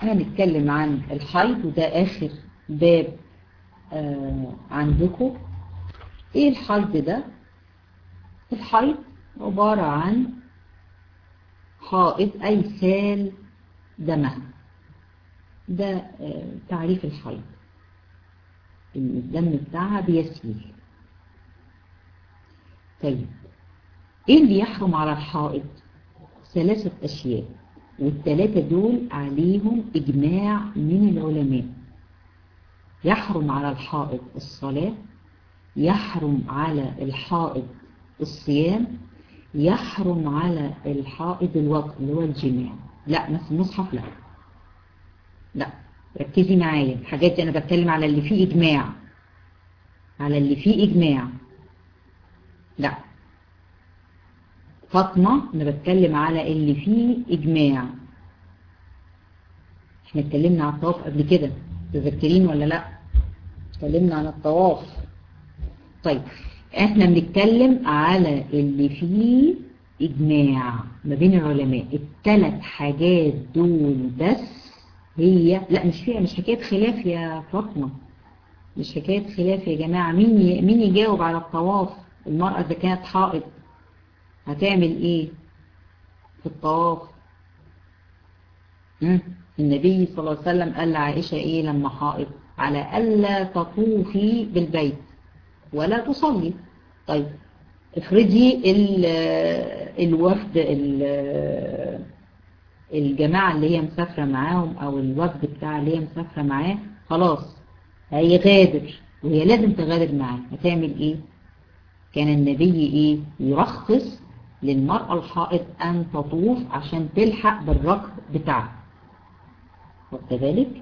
هنتكلم عن الحيض وده آخر باب آه عندكم ايه الحيض ده الحيض عبارة عن حائض أي سال دمها ده آه تعريف الحيض الدم بتاعها بيسيل طيب ايه اللي يحرم على الحائض ثلاثة اشياء والثلاثة دول عليهم اجماع من العلماء يحرم على الحائض الصلاة يحرم على الحائض الصيام يحرم على الحائض الوطء اللي هو الجماع لا بس المصحف لا لا ركزي معايا الحاجات دي انا بتكلم على اللي فيه اجماع على اللي فيه اجماع لا فاطمة انا بتكلم على اللي فيه اجماع احنا اتكلمنا على الطواف قبل كده تذكرين ولا لا اتكلمنا عن الطواف طيب احنا بنتكلم على اللي فيه اجماع ما بين العلماء الثلاث حاجات دول بس هي لا مش فيها مش حكاية خلاف يا فاطمة مش حكاية خلاف يا جماعة مين ي... مين يجاوب على الطواف المرأة إذا كانت حائض هتعمل ايه في الطواف مم. النبي صلى الله عليه وسلم قال لعائشة ايه لما حائض على ألا تطوفي بالبيت ولا تصلي طيب افرضي الوفد الجماعة اللي هي مسافرة معاهم او الوفد بتاع اللي هي مسافرة معاه خلاص هيغادر وهي لازم تغادر معاه هتعمل ايه كان النبي ايه يرخص للمرأة الحائض ان تطوف عشان تلحق بالركب بتاعها واخد بالك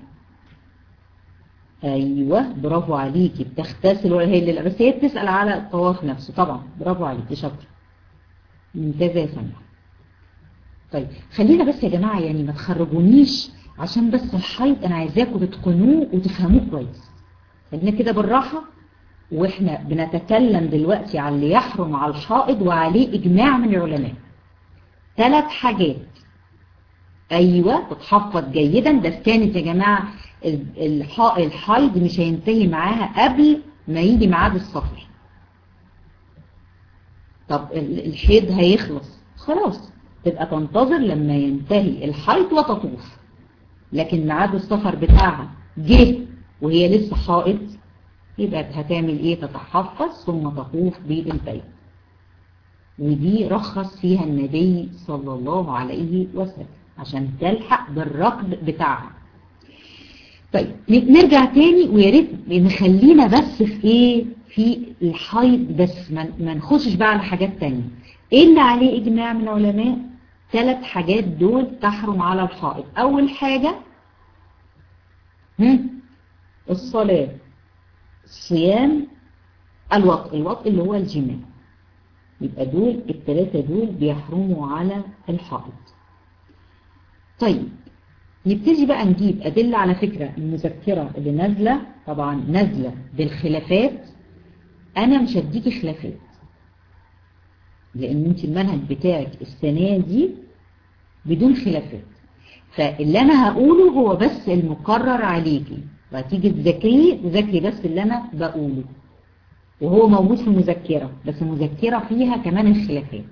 ايوه برافو عليكي بتغتسل ولا هي لا بس هي بتسأل على الطواف نفسه طبعا برافو عليكي شاطره ممتازه يا سماح طيب خلينا بس يا جماعه يعني ما تخرجونيش عشان بس الحيض انا عايزاكم تتقنوه وتفهموه كويس خلينا كده بالراحه واحنا بنتكلم دلوقتي على اللي يحرم على الحائض وعليه اجماع من العلماء ثلاث حاجات ايوه تتحفظ جيدا ده كانت يا جماعه الحائض مش هينتهي معاها قبل ما يجي ميعاد السفر طب الحيض هيخلص خلاص تبقى تنتظر لما ينتهي الحيض وتطوف لكن ميعاد السفر بتاعها جه وهي لسه حائض يبقى هتعمل ايه تتحفظ ثم تطوف بالبيت ودي رخص فيها النبي صلى الله عليه وسلم عشان تلحق بالركب بتاعها طيب نرجع تاني ويا ريت نخلينا بس في ايه في الحيض بس ما نخشش بقى على حاجات تانية ايه اللي عليه اجماع من العلماء ثلاث حاجات دول تحرم على الحائض اول حاجة هم الصلاة الصيام الوطء الوطء اللي هو الجماع يبقى دول الثلاثة دول بيحرموا على الحائض طيب نبتدي بقى نجيب أدلة على فكرة المذكرة اللي نازلة طبعا نازلة بالخلافات أنا مش هديكي خلافات لأن انت المنهج بتاعك السنة دي بدون خلافات فاللي أنا هقوله هو بس المقرر عليكي وهتيجي تذاكريه تذاكري بس اللي أنا بقوله وهو موجود في المذكرة بس المذكرة فيها كمان الخلافات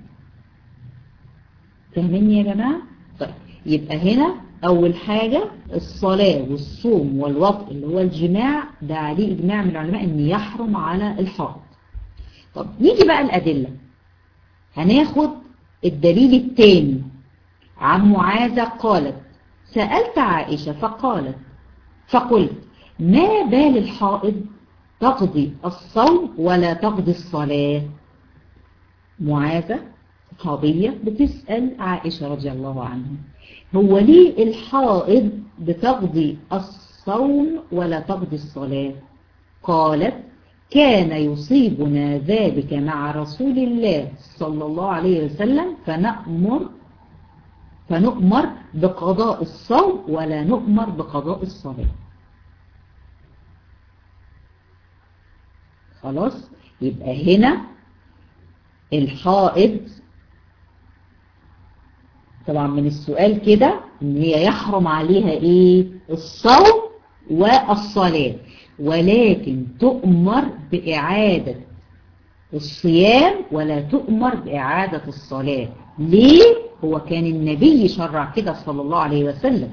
فاهميني يا جماعة؟ طيب يبقى هنا أول حاجة الصلاة والصوم والوطء اللي هو الجماع ده عليه إجماع من العلماء أن يحرم على الحائض طب نيجي بقى الأدلة هناخد الدليل الثاني عن معاذة قالت سألت عائشة فقالت فقلت ما بال الحائض تقضي الصوم ولا تقضي الصلاة معاذة صحابية بتسأل عائشة رضي الله عنها هو ليه الحائض بتقضي الصوم ولا تقضي الصلاة قالت كان يصيبنا ذلك مع رسول الله صلى الله عليه وسلم فنأمر فنؤمر بقضاء الصوم ولا نؤمر بقضاء الصلاة خلاص يبقى هنا الحائض طبعا من السؤال كده ان هي يحرم عليها ايه الصوم والصلاة ولكن تؤمر بإعادة الصيام ولا تؤمر بإعادة الصلاة ليه؟ هو كان النبي شرع كده صلى الله عليه وسلم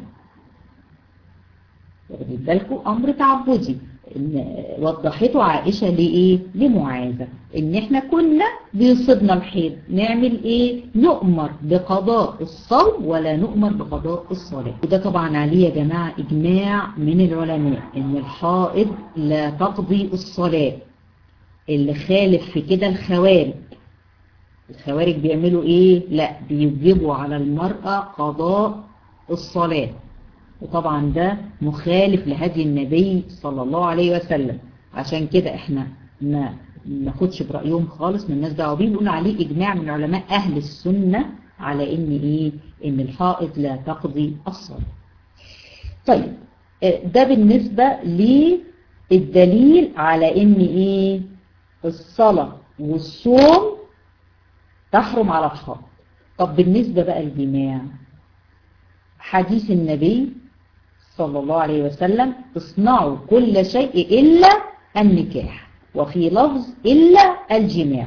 واخدين بالكم أمر تعبدي إن وضحته عائشة لإيه؟ لمعاذة إن إحنا كنا بيصيبنا الحيض نعمل إيه؟ نؤمر بقضاء الصوم ولا نؤمر بقضاء الصلاة وده طبعا عليه يا جماعة إجماع من العلماء إن الحائض لا تقضي الصلاة اللي خالف في كده الخوارج الخوارج بيعملوا إيه؟ لا بيجبوا على المرأة قضاء الصلاة وطبعا ده مخالف لهدي النبي صلى الله عليه وسلم عشان كده احنا ما ناخدش برأيهم خالص من الناس دعوه بيه بيقولوا عليه اجماع من علماء اهل السنة على ان ايه ان الحائط لا تقضي الصلاة طيب ده بالنسبة للدليل على ان ايه الصلاة والصوم تحرم على الحائط طب بالنسبة بقى الجماع حديث النبي صلى الله عليه وسلم اصنعوا كل شيء إلا النكاح وفي لفظ إلا الجماع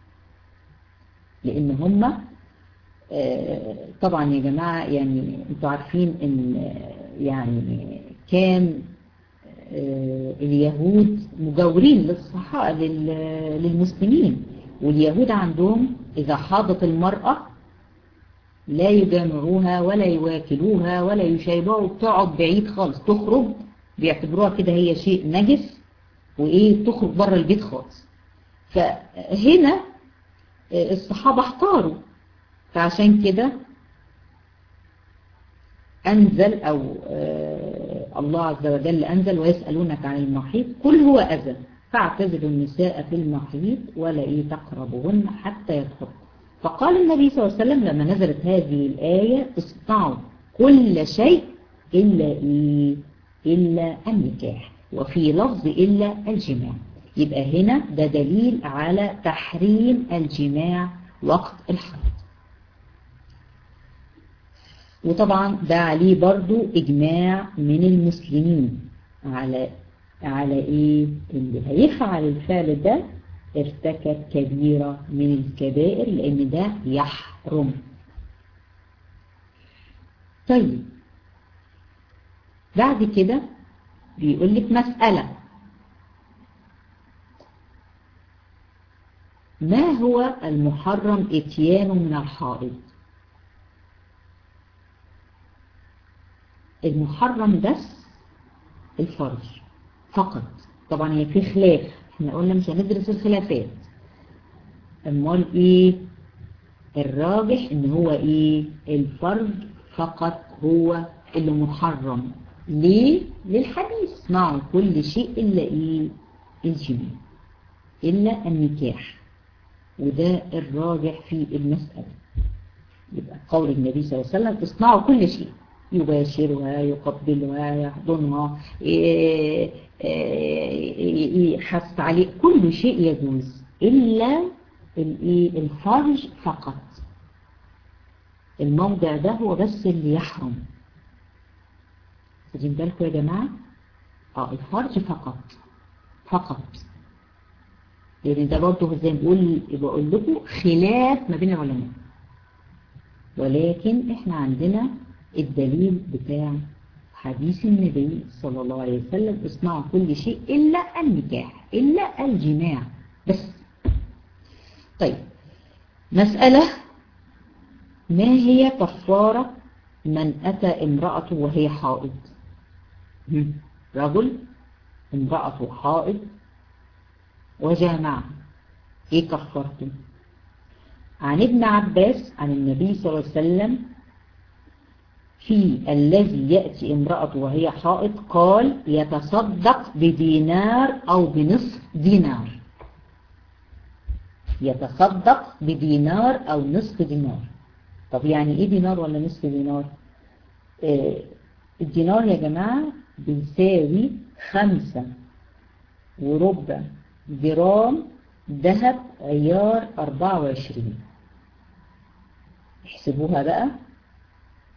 لأن هم طبعا يا جماعة يعني انتوا عارفين ان يعني كان اليهود مجاورين للصحاء للمسلمين واليهود عندهم إذا حاضت المرأة لا يجامعوها ولا يواكلوها ولا يشايبوها وبتقعد بعيد خالص تخرج بيعتبروها كده هي شيء نجس وإيه تخرج بره البيت خالص فهنا الصحابة احتاروا فعشان كده أنزل أو الله عز وجل أنزل ويسألونك عن المحيط كل هو أذى فاعتزلوا النساء في المحيط ولا إيه تقربهن حتى يدخل فقال النبي صلى الله عليه وسلم لما نزلت هذه الآية اصنعوا كل شيء إلا إيه إلا النكاح وفي لفظ إلا الجماع يبقى هنا ده دليل على تحريم الجماع وقت الحيض وطبعا ده عليه برضو إجماع من المسلمين على على إيه اللي هيفعل الفعل ده ارتكب كبيرة من الكبائر لأن ده يحرم طيب بعد كده بيقول لك مسألة ما هو المحرم اتيانه من الحائض المحرم بس الفرج فقط طبعا هي في خلاف احنا قلنا مش هندرس الخلافات امال ايه الراجح ان هو ايه الفرج فقط هو اللي محرم ليه للحديث اسمعوا كل شيء الا ايه الجماع الا النكاح وده الراجح في المسألة يبقى قول النبي صلى الله عليه وسلم اصنعوا كل شيء يباشرها يقبلها يحضنها يحس عليه كل شيء يجوز إلا الفرج فقط الموضع ده هو بس اللي يحرم خدين بالكم يا جماعة اه الفرج فقط فقط لأن ده برضه زي ما بقول بقول لكم خلاف ما بين العلماء ولكن احنا عندنا الدليل بتاع حديث النبي صلى الله عليه وسلم اصنعوا كل شيء إلا النكاح إلا الجماع بس طيب مسألة ما هي كفارة من أتى امرأته وهي حائض رجل امرأته حائض وجامعها ايه كفرته عن ابن عباس عن النبي صلى الله عليه وسلم في الذي يأتي امرأة وهي حائض قال يتصدق بدينار أو بنصف دينار يتصدق بدينار أو نصف دينار طب يعني ايه دينار ولا نصف دينار آه الدينار يا جماعة بيساوي خمسة وربع جرام ذهب عيار 24 احسبوها بقى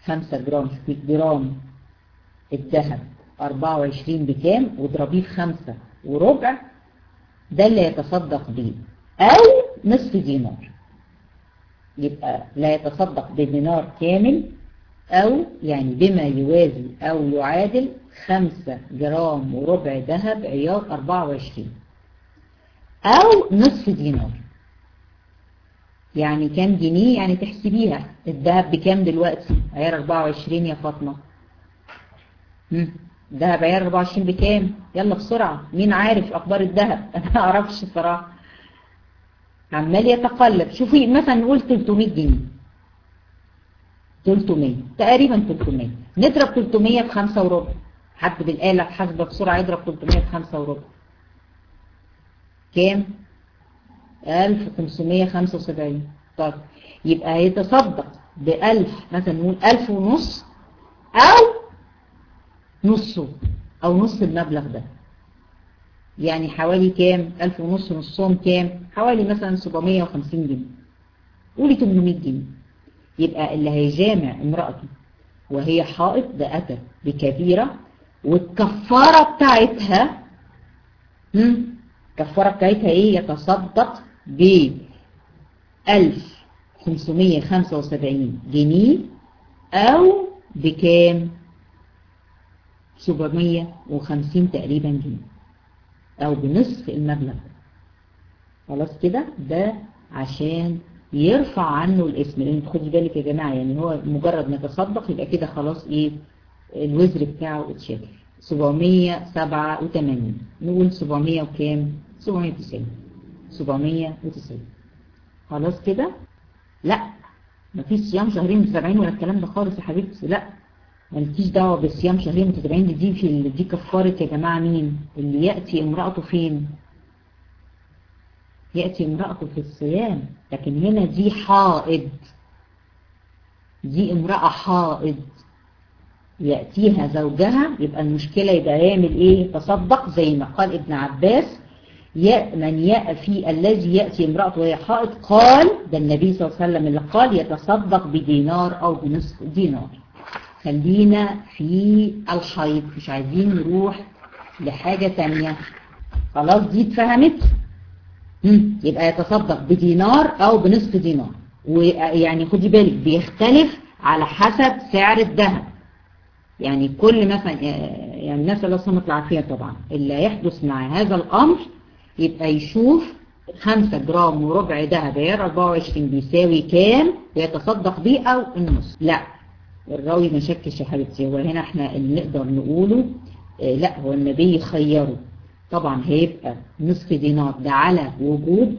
5 جرام شوفي جرام الذهب 24 بكام واضربيه في 5 وربع ده اللي يتصدق بيه او نصف دينار يبقى لا يتصدق بدينار كامل او يعني بما يوازي او يعادل 5 جرام وربع ذهب عيار 24 او نصف دينار يعني كام جنيه يعني تحسبيها الذهب بكام دلوقتي عيار 24 يا فاطمة الذهب عيار 24 بكام يلا بسرعة مين عارف اخبار الذهب انا ما اعرفش صراحة عمال يتقلب شوفي مثلا نقول 300 جنيه 300 تقريبا 300 نضرب 300 في 5 وربع حد بالآلة حاسبة بسرعة يضرب 300 في 5 وربع كام 1575 طيب يبقى هيتصدق ب 1000 مثلا نقول 1000 ونص او نصه او نص المبلغ ده يعني حوالي كام 1000 ونص نصهم كام حوالي مثلا 750 جنيه قولي 800 جنيه يبقى اللي هيجامع امرأته وهي حائط ده أتى بكبيرة والكفارة بتاعتها هم الكفارة بتاعتها ايه يتصدق ب 1575 جنيه او بكام 750 تقريبا جنيه او بنصف المبلغ خلاص كده ده عشان يرفع عنه الاسم لان خدي بالك يا جماعة يعني هو مجرد ما تصدق يبقى كده خلاص ايه الوزر بتاعه اتشال 787 نقول 700 وكام 790 790 خلاص كده لا مفيش صيام شهرين متتابعين ولا الكلام ده خالص يا حبيبتي لا مالكيش دعوه بالصيام شهرين متتابعين دي في دي كفاره يا جماعه مين اللي ياتي امراته فين ياتي امراته في الصيام لكن هنا دي حائض دي امراه حائض يأتيها زوجها يبقى المشكلة يبقى يعمل ايه تصدق زي ما قال ابن عباس من يأتي الذي يأتي امرأته وهي حائط قال ده النبي صلى الله عليه وسلم اللي قال يتصدق بدينار او بنصف دينار خلينا في الحيض مش عايزين نروح لحاجة تانية خلاص دي اتفهمت يبقى يتصدق بدينار او بنصف دينار ويعني خدي بالك بيختلف على حسب سعر الذهب يعني كل مثلا يعني الناس الله سبحانه العافية طبعا اللي يحدث مع هذا الأمر يبقى يشوف 5 جرام وربع ذهب غير 24 بيساوي كام ويتصدق بيه أو النص لا الراوي ما شكش يا حبيبتي هو هنا احنا اللي نقدر نقوله اه لا هو النبي خيره طبعا هيبقى نصف دينار ده على وجوب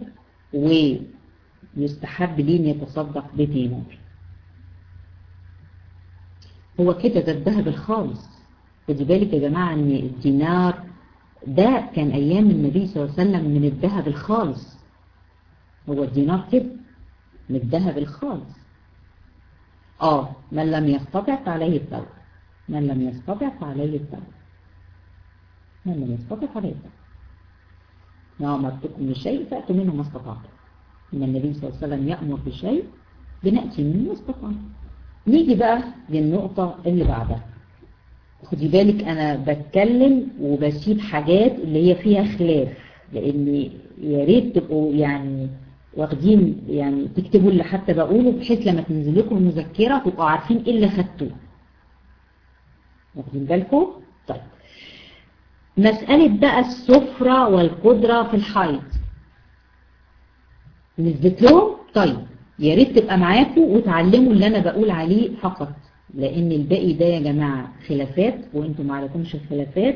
ويستحب ليه ان يتصدق بدينار هو كده ده الذهب الخالص خدي بالك يا جماعة ان الدينار ده كان ايام النبي صلى الله عليه وسلم من الذهب الخالص هو الدينار كده من الذهب الخالص اه من لم يستطع فعليه الدولة من لم يستطع فعليه الدولة من لم يستطع فعليه الدولة ما أمرتكم بشيء فأتوا منه ما استطعتم إن النبي صلى الله عليه وسلم يأمر بشيء بنأتي منه ما استطعنا نيجي بقى للنقطة اللي بعدها خدي بالك أنا بتكلم وبسيب حاجات اللي هي فيها خلاف لأن يا ريت تبقوا يعني واخدين يعني تكتبوا اللي حتى بقوله بحيث لما تنزل لكم المذكرة تبقوا عارفين ايه اللي خدتوه واخدين بالكم طيب مسألة بقى السفرة والقدرة في الحيض نثبت لهم طيب يا ريت تبقى معاكم وتعلموا اللي انا بقول عليه فقط لان الباقي ده يا جماعة خلافات وانتم ما عليكمش الخلافات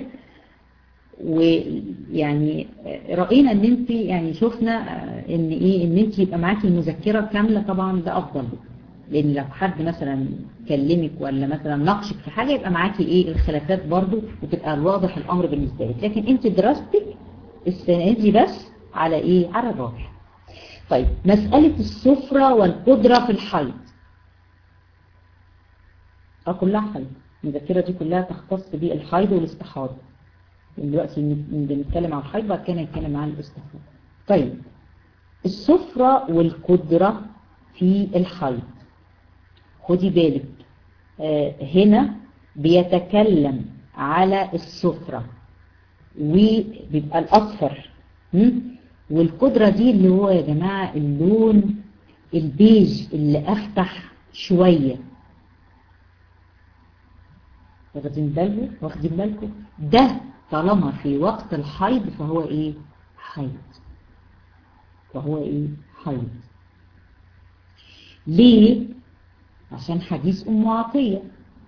ويعني رأينا ان انت يعني شفنا ان ايه ان انت يبقى معاكي المذكرة كاملة طبعا ده افضل لان لو حد مثلا كلمك ولا مثلا ناقشك في حاجة يبقى معاكي ايه الخلافات برضو وتبقى واضح الامر بالنسبة لك لكن انت دراستك السنة دي بس على ايه على الراجح طيب مسألة السفرة والقدرة في الحيض اه كلها حيض المذكرة دي كلها تختص بالحيض والاستحاضة دلوقتي بنتكلم عن الحيض بعد كده نتكلم عن الاستحاضة طيب السفرة والقدرة في الحيض خدي بالك هنا بيتكلم على السفرة وبيبقى الأصفر والقدرة دي اللي هو يا جماعة اللون البيج اللي أفتح شوية واخدين بالكم واخدين بالكم ده طالما في وقت الحيض فهو ايه حيض فهو ايه حيض ليه عشان حديث ام عطيه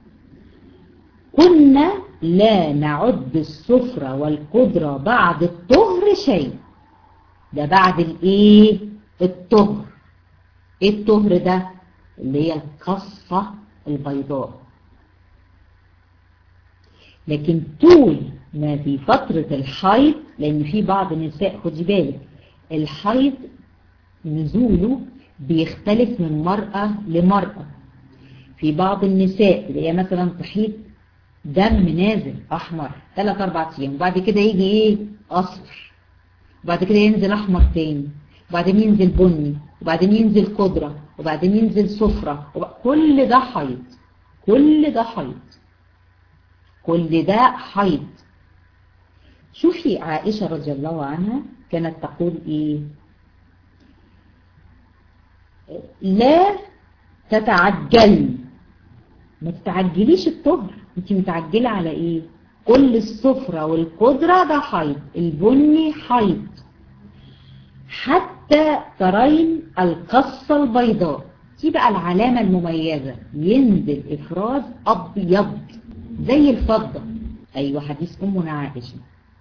كنا لا نعد السفرة والقدرة بعد الطهر شيء ده بعد الايه الطهر ايه الطهر ده اللي هي القصة البيضاء لكن طول ما في فترة الحيض لان في بعض النساء خدي بالك الحيض نزوله بيختلف من مرأة لمرأة في بعض النساء اللي هي مثلا تحيض دم نازل احمر 3 4 ايام وبعد كده يجي ايه اصفر وبعد كده ينزل احمر تاني وبعدين ينزل بني وبعدين ينزل خضره وبعدين ينزل صفرة كل ده حيض كل ده حيض كل ده حيض شوفي عائشة رضي الله عنها كانت تقول ايه لا تتعجل ما تتعجليش الطهر انت متعجلة على ايه كل الصفرة والقدرة ده حيض البني حيض حتى ترين القصة البيضاء دي بقى العلامة المميزة ينزل افراز ابيض زي الفضة ايوه حديث امنا عائشة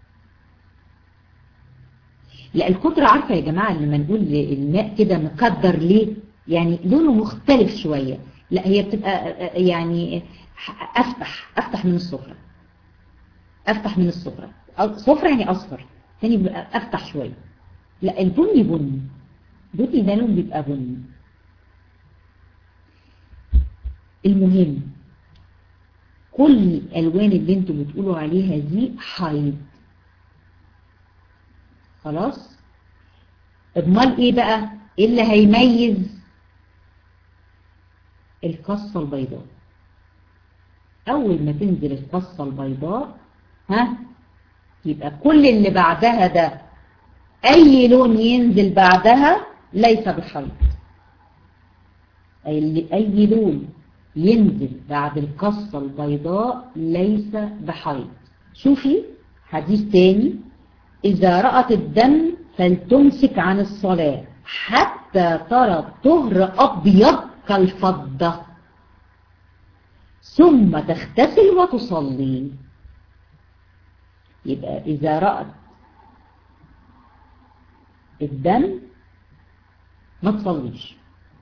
لا القدرة عارفة يا جماعة لما نقول الماء كده مقدر ليه يعني لونه مختلف شوية لا هي بتبقى يعني افتح افتح من الصفرة افتح من الصفرة صفرة يعني اصفر ثاني بيبقى افتح شوية لا البني بني بني ده لون بيبقى بني المهم كل الالوان اللي انتوا بتقولوا عليها دي حيض خلاص امال ايه بقى ايه اللي هيميز القصة البيضاء اول ما تنزل القصة البيضاء ها يبقى كل اللي بعدها ده اي لون ينزل بعدها ليس بحيض اي اي لون ينزل بعد القصة البيضاء ليس بحيض شوفي حديث تاني إذا رأت الدم فلتمسك عن الصلاة حتى ترى الطهر أبيض كالفضة ثم تغتسل وتصلي يبقى إذا رأت الدم ما تصليش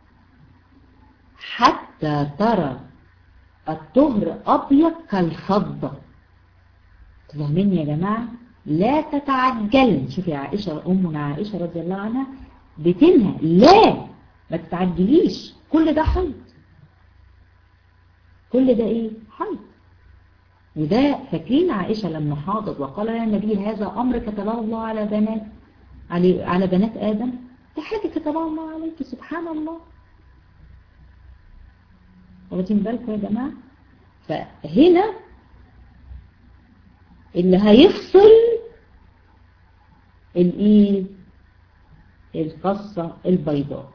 حتى ترى الطهر أبيض كالفضة تفهمين يا جماعة لا تتعجل شوفي عائشة أمنا عائشة رضي الله عنها بتنهى لا ما تتعجليش كل ده حيض كل ده ايه حيض وده فاكرين عائشة لما حاضت وقال يا النبي هذا أمر كتبه الله على بنات على على بنات آدم ده حاجة كتبها الله عليك سبحان الله واخدين بالكم يا جماعة فهنا اللي هيفصل الايه القصة البيضاء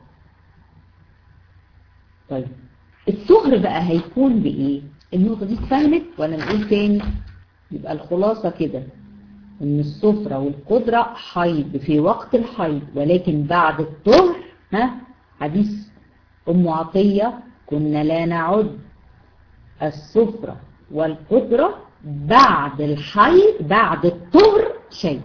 طيب الطهر بقى هيكون بايه النقطة دي اتفهمت ولا نقول تاني يبقى الخلاصة كده ان الصفرة والقدرة حيض في وقت الحيض ولكن بعد الطهر ها حديث ام عطية كنا لا نعد الصفرة والقدرة بعد الحيض بعد الطهر شيء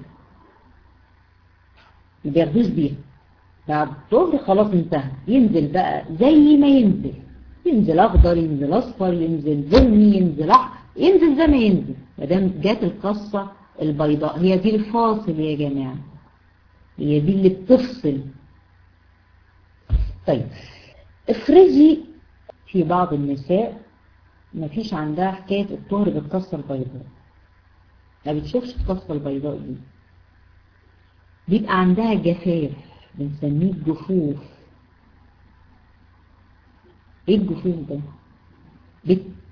ما بياخدوش بيها بعد الطهر خلاص انتهى ينزل بقى زي ما ينزل ينزل اخضر ينزل اصفر ينزل بني ينزل احمر ينزل زي ما ينزل ما دام جات القصه البيضاء هي دي الفاصل يا جماعه هي دي اللي بتفصل طيب افرضي في بعض النساء ما فيش عندها حكاية الطهر بالقصة البيضاء ما بتشوفش القصة البيضاء دي بيبقى عندها جفاف بنسميه جفوف ايه الجفوف ده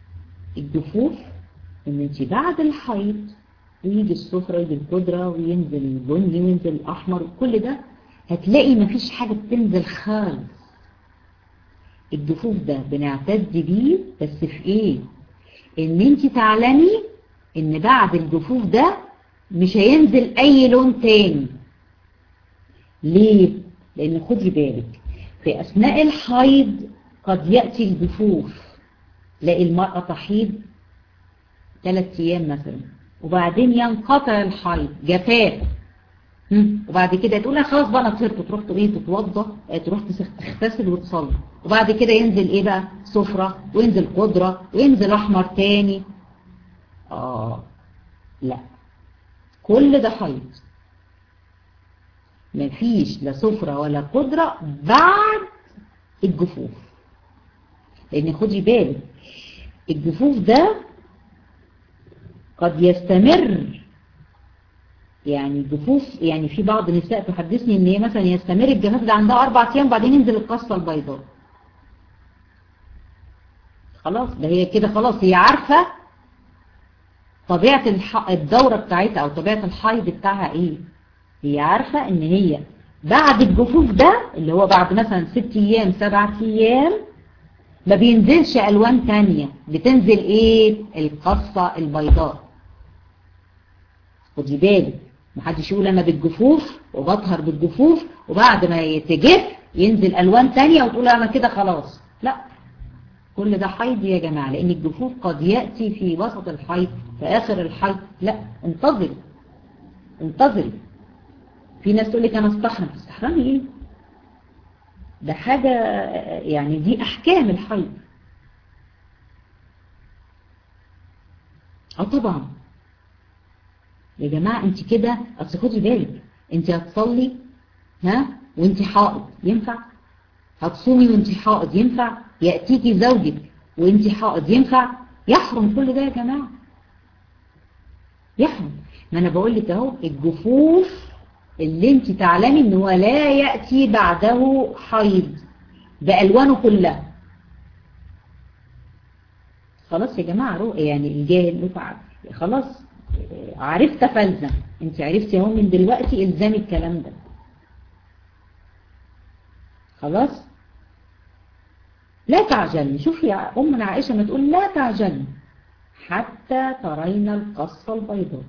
الجفوف ان انت بعد الحيض ويجي الصفرة يجي القدرة وينزل البني وينزل الأحمر وكل ده هتلاقي مفيش حاجة بتنزل خالص الجفوف ده بنعتد بيه بس في ايه ان انت تعلمي ان بعد الجفوف ده مش هينزل اي لون تاني ليه لان خدي بالك في اثناء الحيض قد يأتي الجفوف تلاقي المرأة تحيض ثلاث ايام مثلا وبعدين ينقطع الحيض جفاف وبعد كده تقول خلاص بقى انا طهرت تروح ايه تتوضى تروح تغتسل وتصلي وبعد كده ينزل ايه بقى صفرة وينزل قدرة وينزل احمر تاني اه لا كل ده حيض مفيش لا صفرة ولا قدرة بعد الجفوف لان خدي بالك الجفوف ده قد يستمر يعني الجفوف يعني في بعض النساء تحدثني ان هي مثلا يستمر الجفاف ده عندها اربع ايام بعدين ينزل القصه البيضاء خلاص ده هي كده خلاص هي عارفه طبيعه الدوره بتاعتها او طبيعه الحيض بتاعها ايه هي عارفه ان هي بعد الجفوف ده اللي هو بعد مثلا ست ايام سبع ايام ما بينزلش الوان تانية بتنزل ايه القصه البيضاء خدي بالك محدش يقول انا بالجفوف وبطهر بالجفوف وبعد ما يتجف ينزل الوان تانية وتقول انا كده خلاص لا كل ده حيض يا جماعة لان الجفوف قد يأتي في وسط الحيض في اخر الحيض لا انتظري انتظري في ناس تقول لك انا استحرم تستحرمي ايه ده حاجة يعني دي احكام الحيض اه طبعا يا جماعة انت كده اصل خدي بالك انت هتصلي ها وانت حائض ينفع هتصومي وانت حائض ينفع يأتيكي زوجك وانت حائض ينفع يحرم كل ده يا جماعة يحرم ما انا بقول لك اهو الجفوف اللي انت تعلمي ان هو لا يأتي بعده حيض بألوانه كلها خلاص يا جماعة يعني الجاهل خلاص عرفت فلزم انت عرفتي اهو من دلوقتي الزامي الكلام ده خلاص لا تعجلي شوفي امنا عائشة ما تقول لا تعجلي حتى ترين القصة البيضاء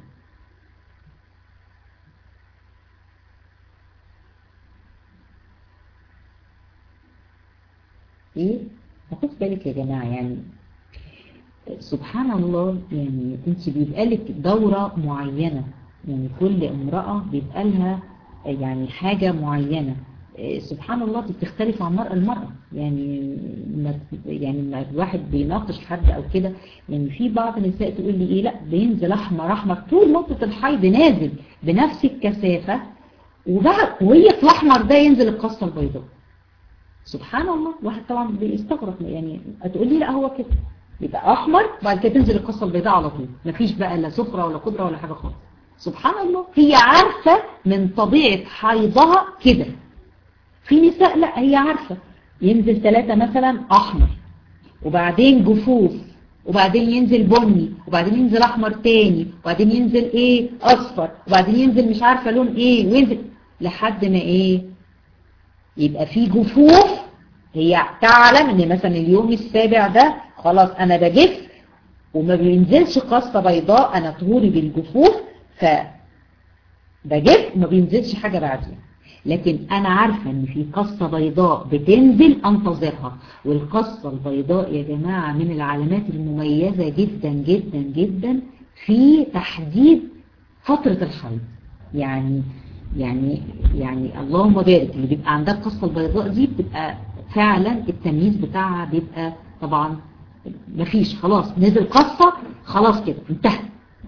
ايه خد بالك يا جماعة يعني سبحان الله يعني انت بيبقى لك دورة معينة يعني كل امرأة بيبقى لها يعني حاجة معينة سبحان الله بتختلف عن مرأة المرأة يعني ما يعني ما الواحد بيناقش حد او كده يعني في بعض النساء تقول لي ايه لا بينزل احمر احمر طول مدة الحيض نازل بنفس الكثافة وبعد وهي في الاحمر ده ينزل القصة البيضاء سبحان الله واحد طبعا بيستغرب يعني هتقول لي لا هو كده يبقى احمر بعد كده تنزل القصه البيضاء على طول مفيش بقى لا صفرة ولا قدرة ولا حاجه خالص سبحان الله هي عارفه من طبيعه حيضها كده في نساء لا هي عارفه ينزل ثلاثة مثلا احمر وبعدين جفوف وبعدين ينزل بني وبعدين ينزل احمر تاني وبعدين ينزل ايه اصفر وبعدين ينزل مش عارفه لون ايه وينزل لحد ما ايه يبقى في جفوف هي تعلم ان مثلا اليوم السابع ده خلاص انا بجف وما بينزلش قصة بيضاء انا طهوري بالجفوف ف بجف وما بينزلش حاجة بعدين لكن انا عارفة ان في قصة بيضاء بتنزل انتظرها والقصة البيضاء يا جماعة من العلامات المميزة جدا جدا جدا في تحديد فترة الحيض يعني يعني يعني اللهم بارك اللي بيبقى عندها القصة البيضاء دي بتبقى فعلا التمييز بتاعها بيبقى طبعا مفيش خلاص نزل قصة خلاص كده انتهى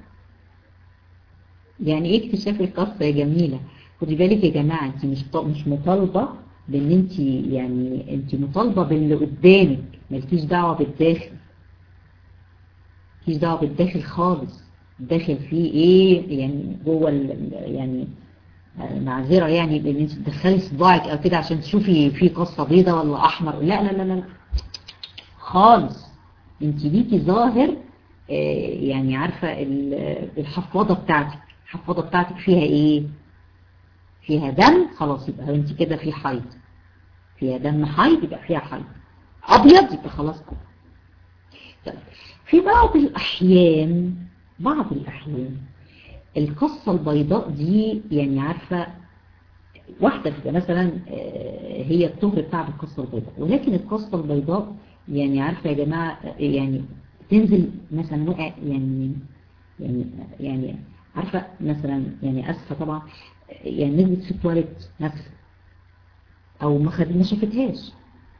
يعني ايه اكتشاف القصة يا جميلة خدي بالك يا جماعة انت مش مش مطالبة بان انت يعني انت مطالبة باللي قدامك مالكيش دعوة بالداخل مالكيش دعوة بالداخل خالص الداخل فيه ايه يعني جوه يعني معذرة يعني بان انت تدخلي صباعك او كده عشان تشوفي في قصة بيضة ولا احمر لا لا لا لا خالص انت ليكي ظاهر يعني عارفة الحفاضة بتاعتك الحفاضة بتاعتك فيها ايه فيها دم خلاص يبقى انت كده في حيض فيها دم حيض يبقى فيها حيض ابيض يبقى خلاص كده طيب في بعض الاحيان بعض الاحيان القصة البيضاء دي يعني عارفة واحدة بتبقى مثلا هي الطهر بتاع القصة البيضاء ولكن القصة البيضاء يعني عارفة يا جماعة يعني تنزل مثلا وقع يعني يعني يعني عارفة مثلا يعني أسفة طبعا يعني نزلت في التواليت مثلا أو ما خد ما شافتهاش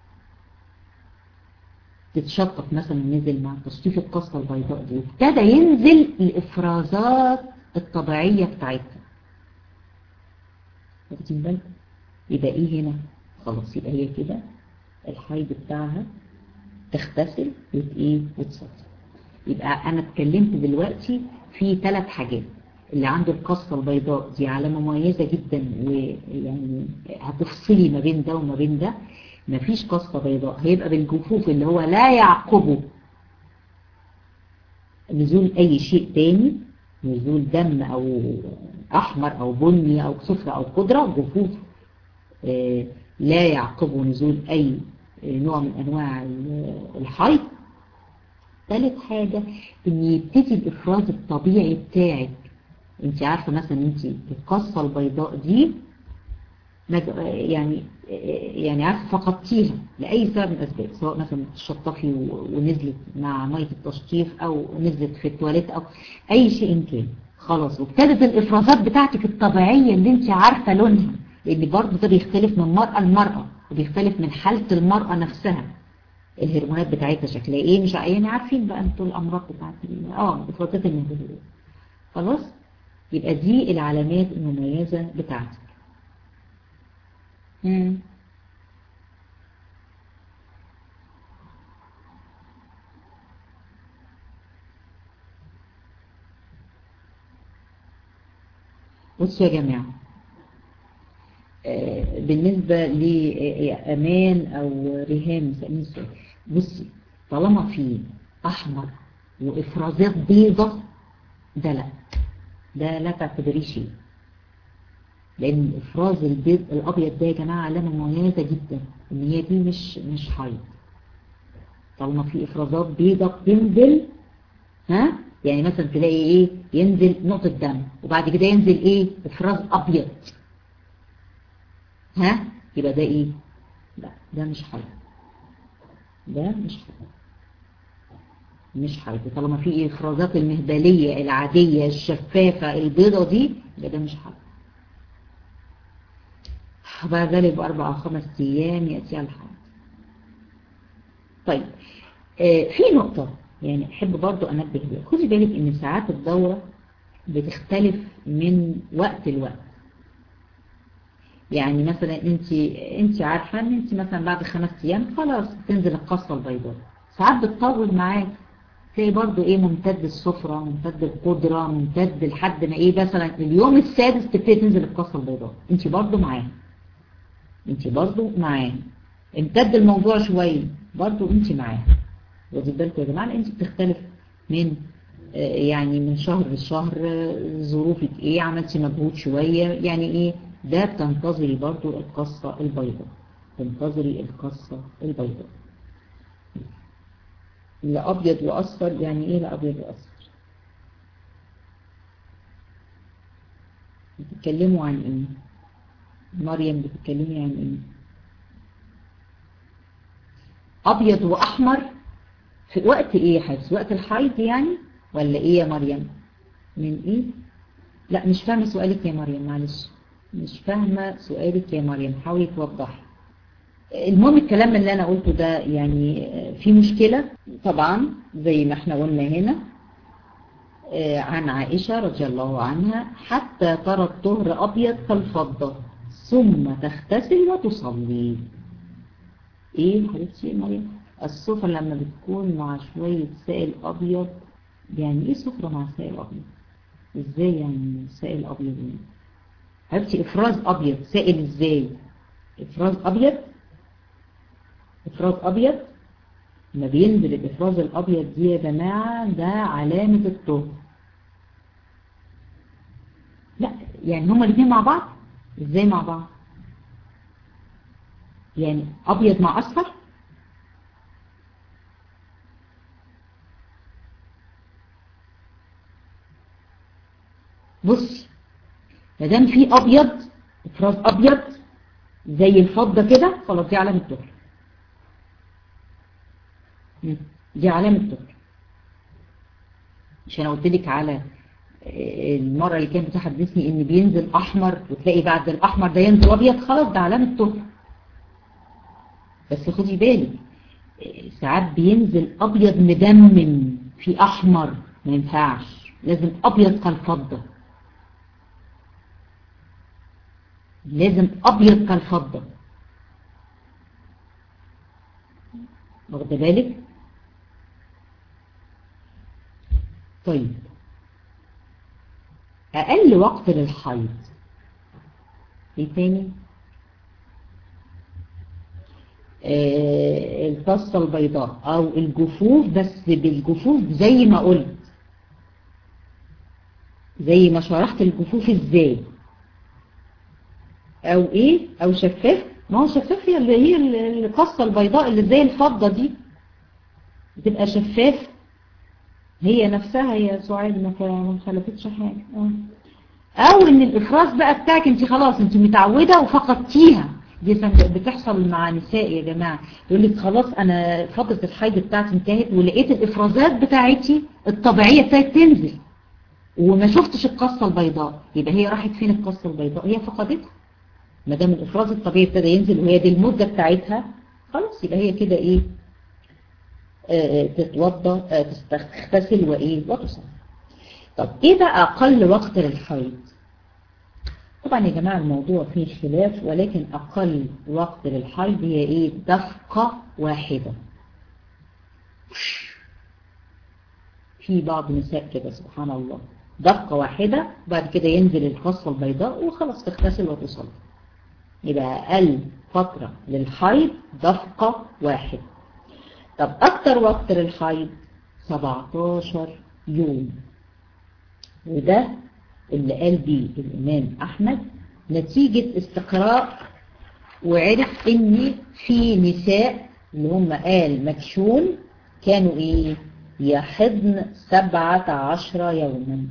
تتشطف مثلا نزل مع تشطيف القصة البيضاء دي ابتدى ينزل الإفرازات الطبيعية بتاعتها واخدين بالكم يبقى ايه هنا خلاص يبقى هي كده الحيض بتاعها تغتسل وايه وتصلي يبقى انا اتكلمت دلوقتي في ثلاث حاجات اللي عنده القصة البيضاء دي علامة مميزة جدا ويعني هتفصلي ما بين ده وما بين ده مفيش قصة بيضاء هيبقى بالجفوف اللي هو لا يعقبه نزول اي شيء تاني نزول دم او احمر او بني او صفر او خضرة جفوف لا يعقبه نزول اي نوع من انواع الحيض ثالث حاجة ان يبتدي الافراز الطبيعي بتاعك انت عارفة مثلا انت القصة البيضاء دي يعني يعني عارفة فقدتيها لأي سبب من الأسباب سواء مثلا تشطفي ونزلت مع مية التشطيف أو نزلت في التواليت أو أي شيء كان خلاص وابتدت الإفرازات بتاعتك الطبيعية اللي انت عارفة لونها لأن برضه ده بيختلف من مرأة لمرأة وبيختلف من حالة المرأة نفسها الهرمونات بتاعتها شكلها ايه مش يعني عارفين بقى انتوا الأمراض بتاعت اه إفرازات المهبلية خلاص يبقى دي العلامات المميزة بتاعتك مم. بصوا يا جماعة آه بالنسبة لأمان أو ريهام سألين السؤال بصي طالما في أحمر وإفرازات بيضة ده لا ده لا تعتبريه شيء لان افراز البيض الابيض ده يا جماعه علامه مميزه جدا ان هي دي مش مش حيض طالما في افرازات بيضه بتنزل ها يعني مثلا تلاقي ايه ينزل نقطه دم وبعد كده ينزل ايه افراز ابيض ها يبقى ده ايه لا ده مش حيض ده مش حيض مش حيض طالما في افرازات المهبليه العاديه الشفافه البيضه دي يبقى ده مش حيض وبعد ذلك بأربع أو خمس أيام يأتي الحيض طيب آه في نقطة يعني أحب برضو أنبه لها خذي بالك إن ساعات الدورة بتختلف من وقت لوقت يعني مثلا انت انت عارفة ان انت مثلا بعد خمس ايام خلاص تنزل القصة البيضاء ساعات بتطول معاك تلاقي برضو ايه ممتد السفرة ممتد القدرة ممتد لحد ما ايه مثلا اليوم السادس تبتدي تنزل القصة البيضاء انت برضو معاها انت برضو معاه امتد الموضوع شوية برضو انت معاه واخد بالكم يا جماعة انت بتختلف من يعني من شهر لشهر ظروفك ايه عملتي مجهود شوية يعني ايه ده بتنتظري برضو القصة البيضاء تنتظري القصة البيضاء لا ابيض واصفر يعني ايه لا ابيض واصفر بتتكلموا عن ايه مريم بتتكلمي عن ايه ابيض واحمر في وقت ايه يا حبيبتي وقت الحيض يعني ولا ايه يا مريم من ايه لا مش فاهمه سؤالك يا مريم معلش مش فاهمه سؤالك يا مريم حاولي توضحي المهم الكلام اللي انا قلته ده يعني في مشكلة طبعا زي ما احنا قلنا هنا عن عائشة رضي الله عنها حتى ترى الطهر ابيض كالفضة ثم تغتسل وتصلي ايه حبيبتي يا مريم السفرة لما بتكون مع شوية سائل ابيض يعني ايه سفرة مع سائل ابيض ازاي يعني سائل ابيض يعني حبيبتي افراز ابيض سائل ازاي افراز ابيض افراز ابيض ما بينزل الإفراز الأبيض دي يا جماعة ده علامة الطهر لا يعني هما الاثنين مع بعض ازاي مع بعض يعني أبيض مع أصفر بص ما دام في أبيض إفراز أبيض زي الفضة كده خلاص دي علامة طهر دي علامة طهر مش انا قلت لك على المرة اللي كانت بتحدثني ان بينزل احمر وتلاقي بعد الاحمر ده ينزل ابيض خلاص ده علامة طهر بس خدي بالك ساعات بينزل ابيض مدمم في احمر ما ينفعش لازم ابيض كالفضة لازم ابيض كالفضة واخده بالك طيب أقل وقت للحيض ايه تاني آه القصة البيضاء او الجفوف بس بالجفوف زي ما قلت زي ما شرحت الجفوف ازاي او ايه او شفاف ما هو شفاف هي اللي هي القصة البيضاء اللي زي الفضة دي بتبقى شفاف هي نفسها هي سعاد ما خلفتش حاجة او ان الافراز بقى بتاعك انت خلاص انت متعودة وفقدتيها دي بتحصل مع نساء يا جماعة يقول لك خلاص انا فترة الحيض بتاعتي انتهت ولقيت الافرازات بتاعتي الطبيعية بتاعت تنزل وما شفتش القصة البيضاء يبقى هي راحت فين القصة البيضاء هي فقدتها ما دام الافراز الطبيعي ابتدى ينزل وهي دي المدة بتاعتها خلاص يبقى هي كده ايه آه تتوضى آه تغتسل وايه وتصلي طب ايه بقى اقل وقت للحيض طبعا يا جماعة الموضوع فيه خلاف ولكن اقل وقت للحيض هي ايه دفقة واحدة في بعض نساء كده سبحان الله دفقة واحدة بعد كده ينزل القصة البيضاء وخلاص تغتسل وتصلي يبقى أقل فترة للحيض دفقة واحد طب أكتر وقت للحيض 17 يوم وده اللي قال بيه الإمام أحمد نتيجة استقراء وعرف إن في نساء اللي هم قال مكشون كانوا إيه يحضن سبعة عشر يوما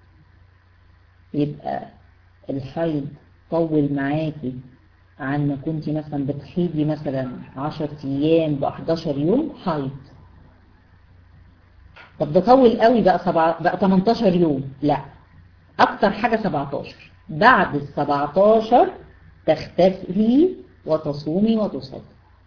يبقى الحيض طول معاكي عن ما كنت مثلا بتحيضي مثلا 10 ايام ب 11 يوم حيض طب ده طول قوي بقى سبع... بقى 18 يوم لا اكتر حاجة 17 بعد ال 17 تختفي وتصومي وتصلي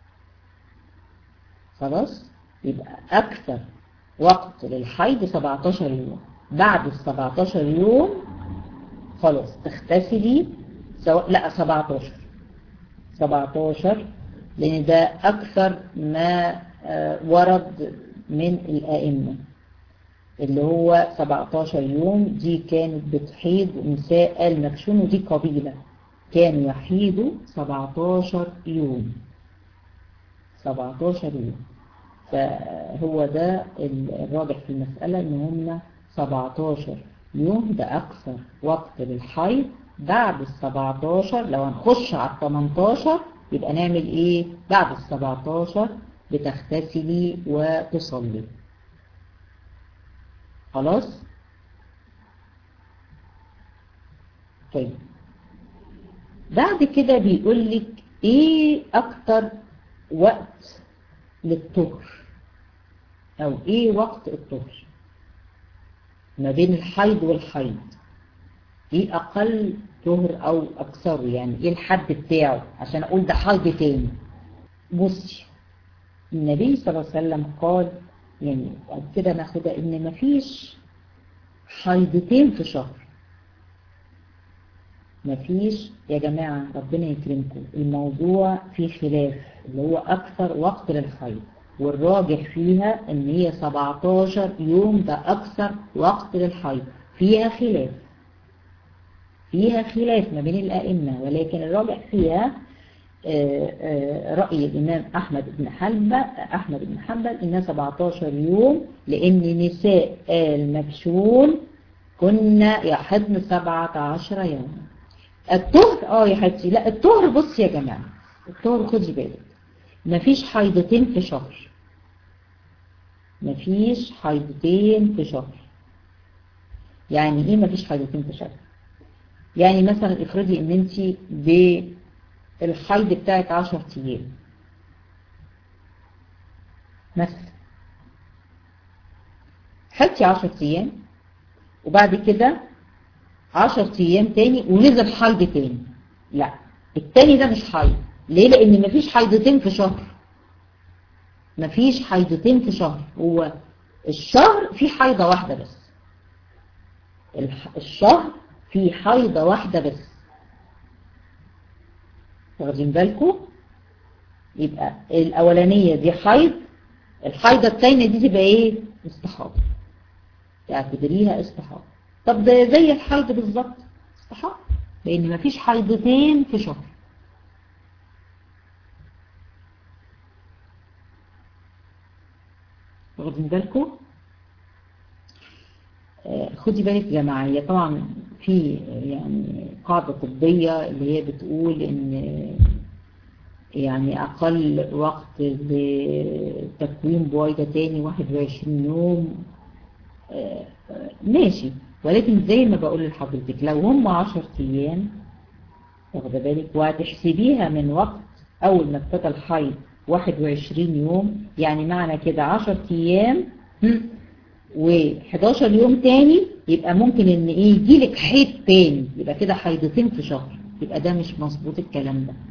خلاص يبقى اكثر وقت للحيض 17 يوم بعد ال 17 يوم خلاص تغتسلي سواء لا 17 17 لان ده اكثر ما ورد من الائمه اللي هو 17 يوم دي كانت بتحيض نساء المكشون ودي قبيلة كانوا يحيضوا 17 يوم 17 يوم فهو ده الراجح في المسألة ان هم 17 يوم ده اكثر وقت للحيض بعد ال 17 لو هنخش على ال 18 يبقى نعمل ايه بعد ال 17 بتغتسلي وتصلي خلاص طيب بعد كده بيقول لك ايه اكتر وقت للطهر او ايه وقت الطهر ما بين الحيض والحيض ايه اقل طهر او اكثره يعني ايه الحد بتاعه عشان اقول ده حيض تاني بصي النبي صلى الله عليه وسلم قال يعني كده ناخدها ان مفيش حيضتين في شهر مفيش يا جماعة ربنا يكرمكم الموضوع فيه خلاف اللي هو اكثر وقت للحيض والراجح فيها ان هي 17 يوم ده اكثر وقت للحيض فيها خلاف فيها خلاف ما بين الائمة ولكن الراجح فيها رأي الإمام أحمد بن حنبل أحمد بن حنبل إنها 17 يوم لأن نساء آل مكشون كنا يحضن 17 يوم الطهر اه يا حبيبتي لا الطهر بص يا جماعة الطهر خدي بالك مفيش حيضتين في شهر مفيش حيضتين في شهر يعني ايه مفيش حيضتين في شهر يعني مثلا افرضي ان انت بالحيض بتاعك 10 ايام مثلا حطي 10 ايام وبعد كده 10 ايام تاني ونزل حيض تاني لا التاني ده مش حيض ليه لان مفيش حيضتين في شهر مفيش حيضتين في شهر هو الشهر فيه حيضة واحدة بس الشهر فيه حيضة واحدة بس واخدين بالكم يبقى الاولانية دي حيض الحيضة التانية دي تبقى ايه استحاضة تعتبريها استحاضة طب ده زي الحيض بالظبط استحاضة لان مفيش حيضتين في شهر واخدين بالكم خدي بالك يا جماعه هي طبعا في يعني قاعدة طبية اللي هي بتقول ان يعني اقل وقت لتكوين بويضة تاني 21 يوم ماشي ولكن زي ما بقول لحضرتك لو هم 10 ايام واخده بالك وهتحسبيها من وقت اول ما ابتدى الحيض 21 يوم يعني معنى كده 10 ايام و11 يوم تاني يبقى ممكن ان ايه يجيلك حيض تاني يبقى كده حيضتين في شهر يبقى ده مش مظبوط الكلام ده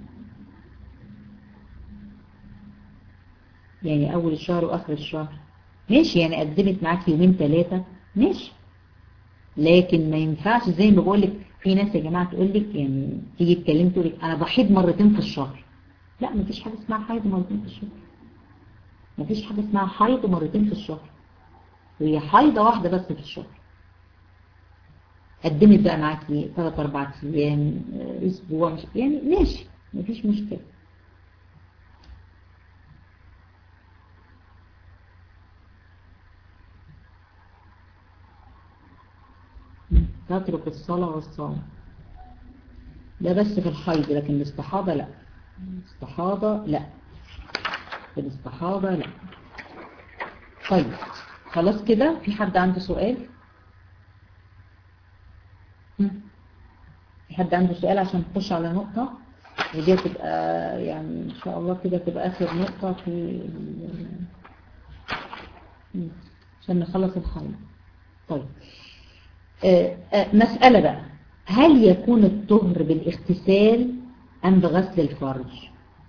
يعني اول الشهر واخر الشهر ماشي يعني قدمت معاك يومين ثلاثة ماشي لكن ما ينفعش زي ما بقول لك في ناس يا جماعة تقول لك يعني تيجي تكلم تقول لك انا بحيض مرتين في الشهر لا مفيش حاجة اسمها حيض مرتين في الشهر مفيش حاجة اسمها حيض مرتين في الشهر هي حيضة واحدة بس في الشهر قدمت بقى معاكي 3 4 ايام اسبوع مش يعني ماشي مفيش مشكلة تترك الصلاة والصوم ده بس في الحيض لكن الاستحاضة لا الاستحاضة لا الاستحاضة لا طيب خلاص كده في حد عنده سؤال في حد عنده سؤال عشان نخش على نقطة ودي تبقى يعني ان شاء الله كده تبقى اخر نقطة في عشان نخلص الحيض طيب آآ آآ مسألة بقى هل يكون الطهر بالاغتسال أم بغسل الفرج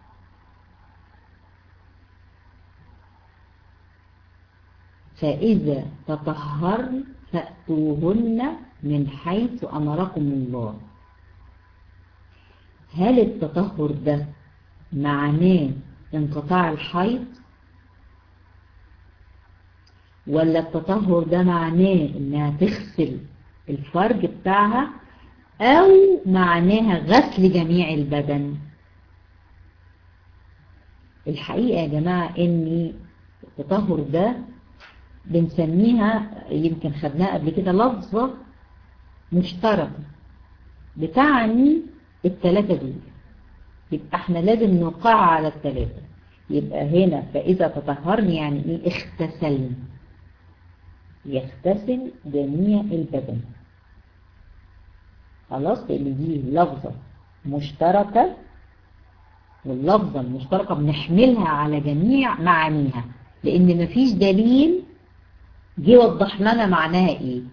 فإذا تطهرن فأتوهن من حيث أمركم الله هل التطهر ده معناه انقطاع الحيض ولا التطهر ده معناه انها تغسل الفرج بتاعها او معناها غسل جميع البدن الحقيقة يا جماعة ان التطهر ده بنسميها يمكن خدناها قبل كده لفظة مشتركة بتعني الثلاثة دول يبقى احنا لازم نوقع على الثلاثة يبقى هنا فإذا تطهرني يعني ايه اغتسلن يغتسل جميع البدن خلاص لان دي لفظة مشتركة واللفظة المشتركة بنحملها على جميع معانيها لان مفيش دليل جه وضح لنا معناها ايه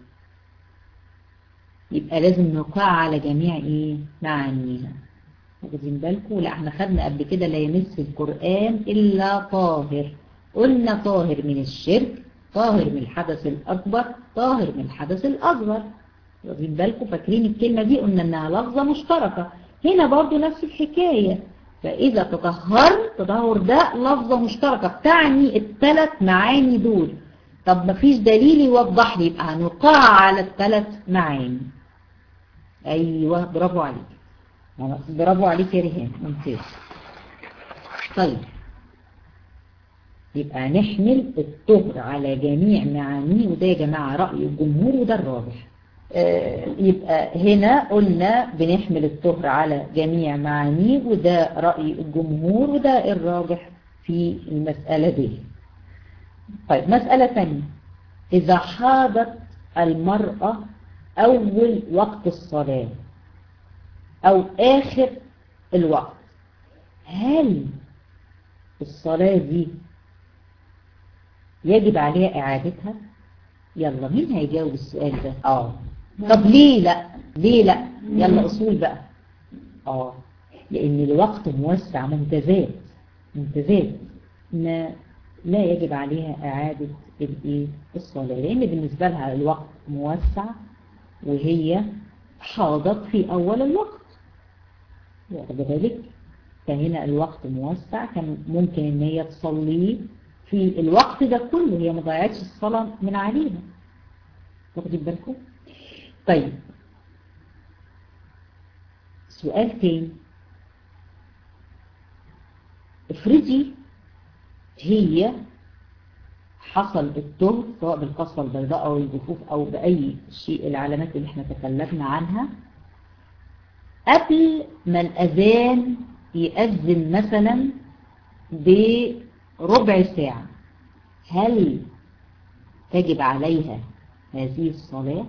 يبقى لازم نوقع على جميع ايه معانيها واخدين بالكم لا احنا خدنا قبل كده لا يمس القرآن الا طاهر قلنا طاهر من الشرك طاهر من الحدث الأكبر طاهر من الحدث الأصغر واخدين بالكم فاكرين الكلمة دي قلنا انها لفظة مشتركة هنا برضو نفس الحكاية فإذا تطهر تطهر ده لفظة مشتركة بتعني الثلاث معاني دول طب مفيش دليل يوضح لي يبقى هنقع على الثلاث معاني ايوه برافو عليك برافو عليك يا ريهان ممتاز طيب يبقى نحمل الطهر على جميع معانيه وده يا جماعة رأي الجمهور وده الراجح يبقى هنا قلنا بنحمل الطهر على جميع معانيه وده رأي الجمهور وده الراجح في المسألة دي طيب مسألة ثانية إذا حاضت المرأة أول وقت الصلاة أو آخر الوقت هل الصلاة دي يجب عليها إعادتها يلا مين هيجاوب السؤال ده اه طب ليه لا ليه لا يلا أصول بقى اه لأن الوقت موسع ممتازات ممتازات ما لا يجب عليها إعادة الإيه الصلاة لأن بالنسبة لها الوقت موسع وهي حاضت في أول الوقت واخد بالك فهنا الوقت موسع كان ممكن ان هي تصلي في الوقت ده كله هي ما ضيعتش الصلاة من عليها واخدين بالكم طيب سؤال تاني افرضي هي حصل الطهر سواء بالقصة البيضاء أو الجفوف أو بأي شيء العلامات اللي احنا تكلمنا عنها قبل ما الأذان يأذن مثلا بربع ساعة هل تجب عليها هذه الصلاة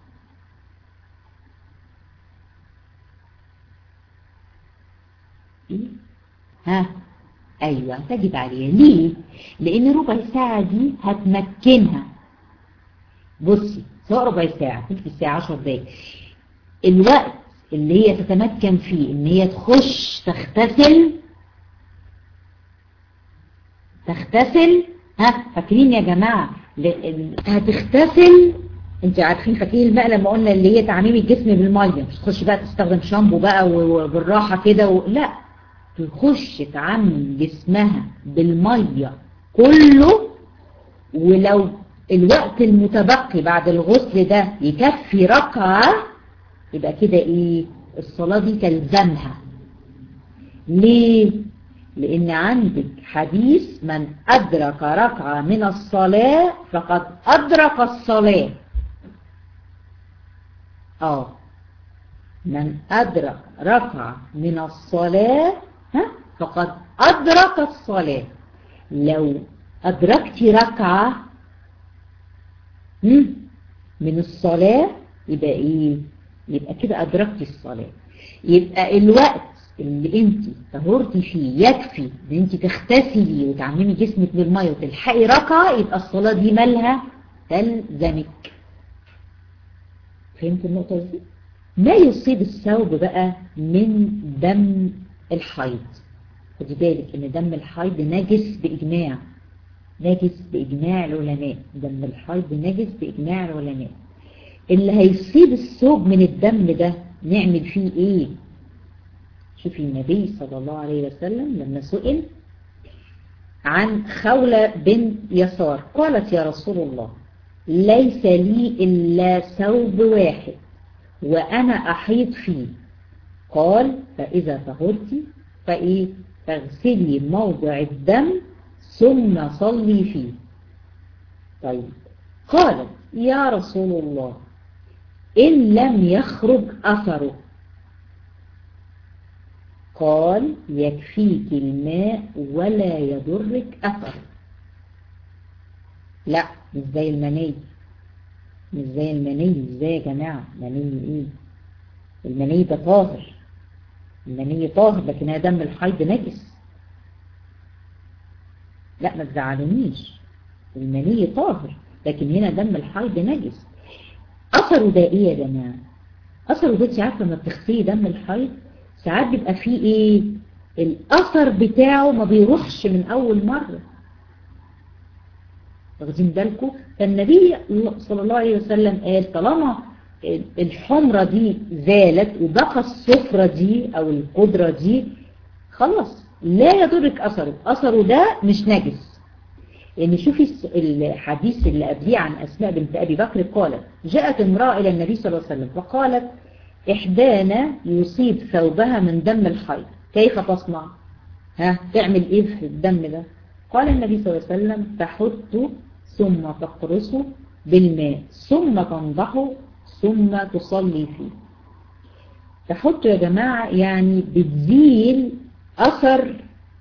ها أيوة تجب عليها ليه لأن ربع ساعة دي هتمكنها بصي سواء ربع ساعة تلت ساعة عشر دقايق الوقت اللي هي تتمكن فيه ان هي تخش تغتسل تغتسل ها فاكرين يا جماعة هتغتسل انت عارفين فاكرين الماء لما قلنا اللي هي تعميم الجسم بالمية مش تخش بقى تستخدم شامبو بقى وبالراحة كده و... لا تخش تعمم جسمها بالمية كله ولو الوقت المتبقي بعد الغسل ده يكفي ركعة يبقى كده ايه الصلاة دي تلزمها ليه لان عندك حديث من ادرك ركعة من الصلاة فقد ادرك الصلاة اه من ادرك ركعة من الصلاة ها فقد ادرك الصلاة لو ادركت ركعة من الصلاة يبقى ايه يبقى كده أدركتي الصلاة يبقى الوقت اللي انت طهرتي فيه يكفي ان انت تغتسلي وتعممي جسمك بالمية وتلحقي ركعة يبقى الصلاة دي مالها تلزمك فهمت النقطة دي؟ ما يصيب الثوب بقى من دم الحيض خدي بالك ان دم الحيض نجس بإجماع نجس بإجماع العلماء دم الحيض نجس بإجماع العلماء اللي هيصيب الثوب من الدم ده نعمل فيه ايه شوفي النبي صلى الله عليه وسلم لما سئل عن خولة بن يسار قالت يا رسول الله ليس لي إلا ثوب واحد وأنا أحيط فيه قال فإذا طهرتي فإيه فاغسلي موضع الدم ثم صلي فيه طيب قالت يا رسول الله إن لم يخرج أثره قال يكفيك الماء ولا يضرك أثر لا مش زي المني مش زي المني ازاي يا جماعة مني ايه المني ده طاهر المني طاهر لكن هذا دم الحيض نجس لا ما تزعلونيش المني طاهر لكن هنا دم الحيض نجس أثره ده إيه يا جماعة أثره ده انت عارفة لما بتغسلي دم الحيض ساعات بيبقى فيه إيه الأثر بتاعه ما بيروحش من أول مرة واخدين بالكم فالنبي صلى الله عليه وسلم قال طالما الحمرة دي زالت وبقى الصفرة دي أو القدرة دي خلاص لا يضرك أثره أثره ده مش نجس يعني شوفي الحديث اللي قبليه عن أسماء بنت أبي بكر قالت جاءت امرأة إلى النبي صلى الله عليه وسلم فقالت إحدانا يصيب ثوبها من دم الحيض كيف تصنع ها تعمل ايه في الدم ده قال النبي صلى الله عليه وسلم تحط ثم تقرص بالماء ثم تنضحه ثم تصلي فيه تحط يا جماعة يعني بتزيل أثر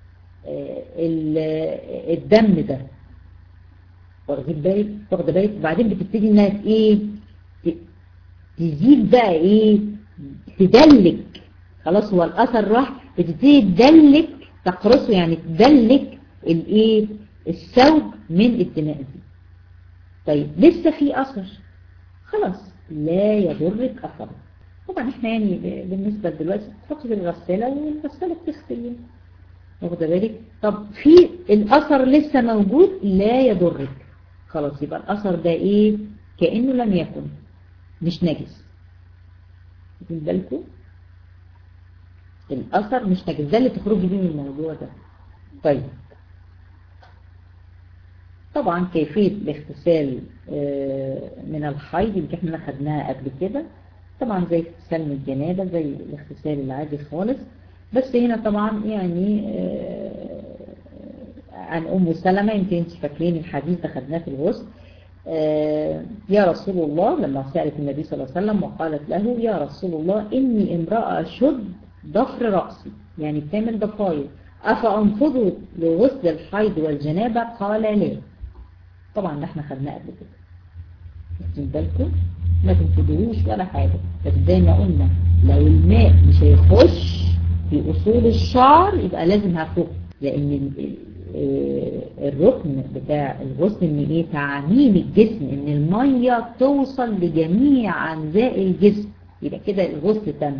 الدم ده واخدين بالك واخده بالك وبعدين بتبتدي انها ايه تزيد بقى ايه تدلك خلاص هو الاثر راح بتبتدي تدلك تقرصه يعني تدلك الايه الثوب من الدماء دي طيب لسه في اثر خلاص لا يضرك اثره طبعا احنا يعني بالنسبه دلوقتي تحط في الغساله والغساله بتغسل يعني واخده بالك طب في الاثر لسه موجود لا يضرك خلاص يبقى الاثر ده ايه كانه لم يكن مش نجس واخدين بالكم الاثر مش نجس ده اللي تخرجي بيه من الموضوع ده طيب طبعا كيفية الاغتسال من الحيض اللي احنا خدناها قبل كده طبعا زي اغتسال من الجنابة زي الاغتسال العادي خالص بس هنا طبعا يعني عن أم سلمة يمكن انت فاكرين الحديث ده خدناه في الغسل يا رسول الله لما سألت النبي صلى الله عليه وسلم وقالت له يا رسول الله إني امرأة شد ضفر رأسي يعني بتعمل ضفاير أفأنفضه لغسل الحيض والجنابة قال لا طبعا ده احنا خدناه قبل كده واخدين بالكم ما تنفضوش ولا حاجة بس زي ما قلنا لو الماء مش هيخش في أصول الشعر يبقى لازم هفك لأن الركن بتاع الغسل ان ايه تعميم الجسم ان المية توصل لجميع أجزاء الجسم يبقى كده الغسل تم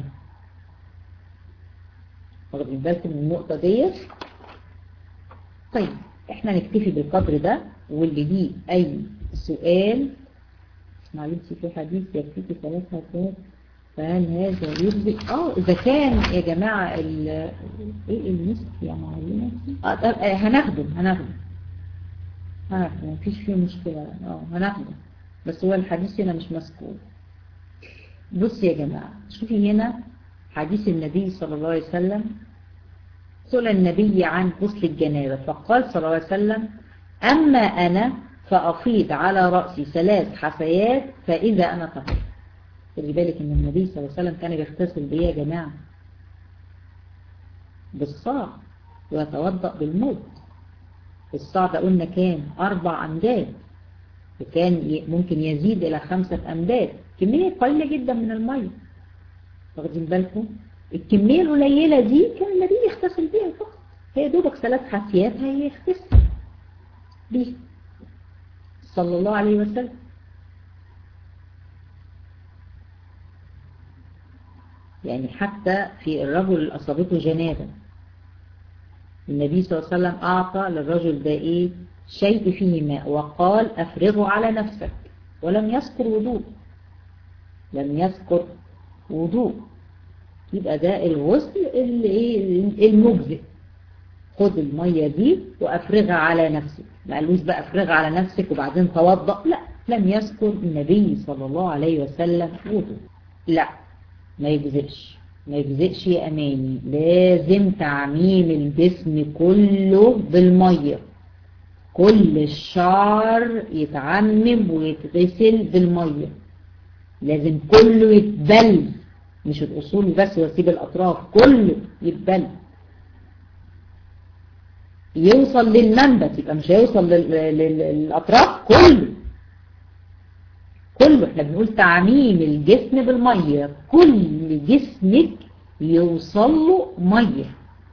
واخدين بالكم من النقطة ديت طيب احنا نكتفي بالقدر ده واللي ليه اي سؤال اسمعي في حديث يكفيكي ثلاث هاتات فهل هذا يجزي اه اذا كان يا جماعة ال ايه المسك يا معلمة اه هناخده هناخده هناخده مفيش فيه مشكلة اه هناخده بس هو الحديث هنا مش مذكور بص يا جماعة شوفي هنا حديث النبي صلى الله عليه وسلم سئل النبي عن غسل الجنابة فقال صلى الله عليه وسلم أما أنا فأفيض على رأسي ثلاث حفيات فإذا أنا طهر خلي بالك ان النبي صلى الله عليه وسلم كان بيغتسل بايه يا جماعة بالصاع ويتوضأ بالموت الصاع ده قلنا كام أربع أمداد وكان ممكن يزيد إلى خمسة أمداد كمية قليلة جدا من المية واخدين بالكم الكمية القليلة دي كان النبي يغتسل بيها فقط هي دوبك ثلاث حافيات هيغتسل بيها صلى الله عليه وسلم يعني حتى في الرجل اللي أصابته جنابة النبي صلى الله عليه وسلم أعطى للرجل ده إيه شيء فيه ماء وقال أفرغه على نفسك ولم يذكر وضوء لم يذكر وضوء يبقى ده الغسل المجزئ خد المية دي وأفرغها على نفسك ما قالوش بقى أفرغها على نفسك وبعدين توضأ لا لم يذكر النبي صلى الله عليه وسلم وضوء لا ما يجزئش ما يجزئش يا أماني لازم تعميم الجسم كله بالمية كل الشعر يتعمم ويتغسل بالمية لازم كله يتبل مش الأصول بس واسيب الأطراف كله يتبل يوصل للمنبت يبقى مش هيوصل للأطراف كله كله احنا بنقول تعميم الجسم بالمية كل جسمك يوصل له مية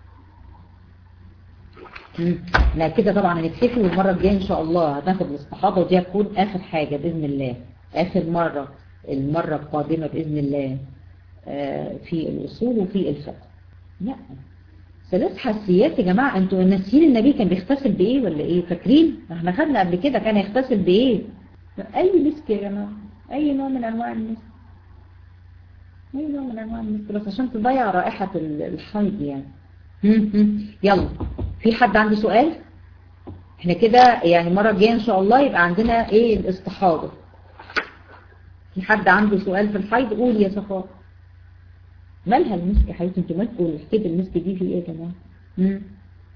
لا كده طبعا هنكتفي والمرة الجاية ان شاء الله هتاخد الاستحاضة ودي هتكون اخر حاجة بإذن الله اخر مرة المرة القادمة بإذن الله في الأصول وفي الفقه لا ثلاث حسيات يا جماعة انتوا ناسيين النبي كان بيغتسل بايه ولا ايه فاكرين احنا خدنا قبل كده كان يغتسل بايه اي مسك يا جماعة اي نوع من انواع المسك اي نوع من انواع المسك بس عشان تضيع رائحة الحيض يعني يلا في حد عنده سؤال احنا كده يعني المرة الجاية ان شاء الله يبقى عندنا ايه الاستحاضة في حد عنده سؤال في الحيض قول يا صفاء مالها المسك يا حبيبتي انتوا مالكوا حكايه المسك دي في ايه يا جماعه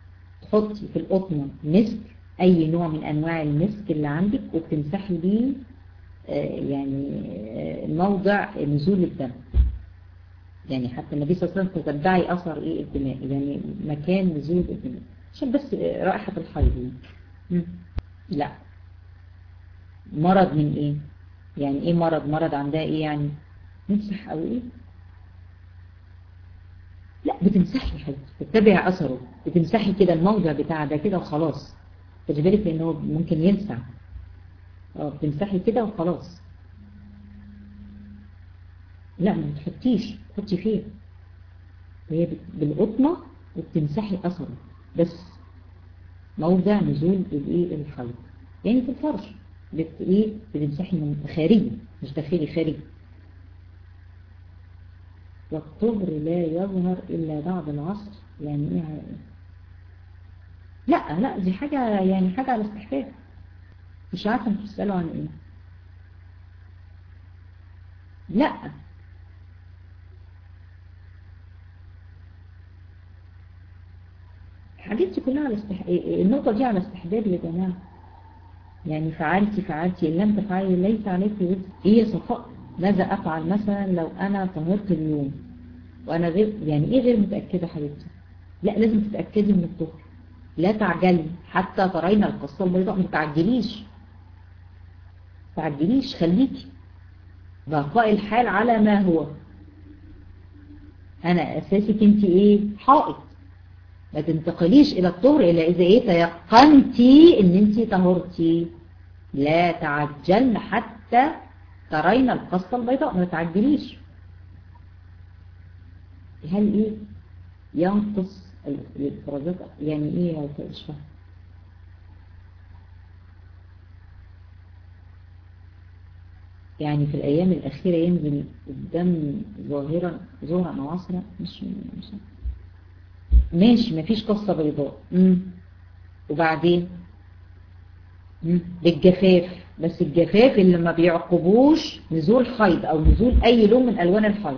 بتحطي في القطنة مسك اي نوع من انواع المسك اللي عندك وبتمسحي بيه يعني موضع نزول الدم يعني حتى النبي صلى الله عليه وسلم تتبعي اثر ايه الدماء يعني مكان نزول الدماء عشان بس رائحة الحيض لا مرض من ايه يعني ايه مرض مرض عندها ايه يعني نمسح او ايه لا بتمسحي حاجة بتتبع اثره بتمسحي كده الموضع بتاع ده كده وخلاص خدي بالك لانه ممكن يلسع اه بتمسحي كده وخلاص لا ما بتحطيش تحطي فين هي بالقطنة وبتمسحي اثره بس موضع نزول الايه الحيض يعني في الفرش بت ايه بتمسحي من خارجي مش داخلي خارجي والطهر لا يظهر الا بعد العصر يعني ايه لا لا دي حاجة يعني حاجة على استحباب مش عارفة انتوا بتسألوا عن ايه لا الحاجات دي كلها على استح... النقطة دي على استحباب يا جماعة يعني فعلتي فعلتي إن لم تفعلي ليس عليك وزر ايه صفاء ماذا أفعل مثلا لو أنا طهرت اليوم وأنا غير يعني ايه غير متأكدة حبيبتي لا لازم تتأكدي من الطهر لا تعجلي حتى ترين القصة البيضاء ما تعجليش تعجليش خليكي بقاء الحال على ما هو أنا أساسك أنت إيه حائط ما تنتقليش إلى الطهر إلا إذا إيه تيقنتي إن أنت طهرتي لا تعجلن حتى ترين القصة البيضاء ما تعجليش هل إيه ينقص الإفرازات يعني إيه يا مش فاهم يعني في الأيام الأخيرة ينزل الدم ظاهرا ظهرا أو عصرا مش مش ماشي مفيش قصة بيضاء مم. وبعدين مم. بالجفاف بس الجفاف اللي ما بيعقبوش نزول حيض أو نزول أي لون من ألوان الحيض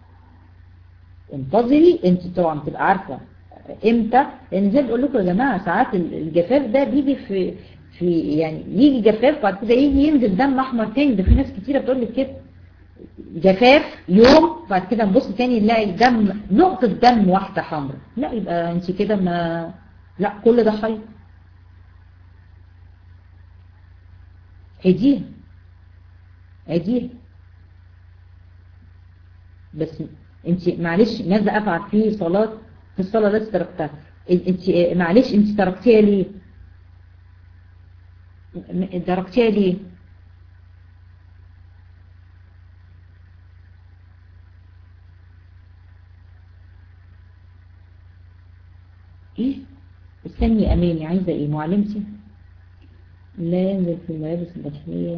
انتظري انت طبعا تبقى عارفة امتى لان زي بقول لكم يا جماعة ساعات الجفاف ده بيجي في في يعني يجي جفاف بعد كده يجي ينزل دم احمر تاني ده في ناس كتيرة بتقول لك كده جفاف يوم بعد كده نبص تاني نلاقي دم نقطة دم واحدة حمراء لا يبقى انت كده ما لا كل ده حي عديها عديها بس انت معلش ماذا افعل في صلاة في الصلاة التي تركتها انت معلش انت تركتيها ليه تركتيها ليه ايه استني اماني عايزة ايه معلمتي لا ينزل في الملابس الداخلية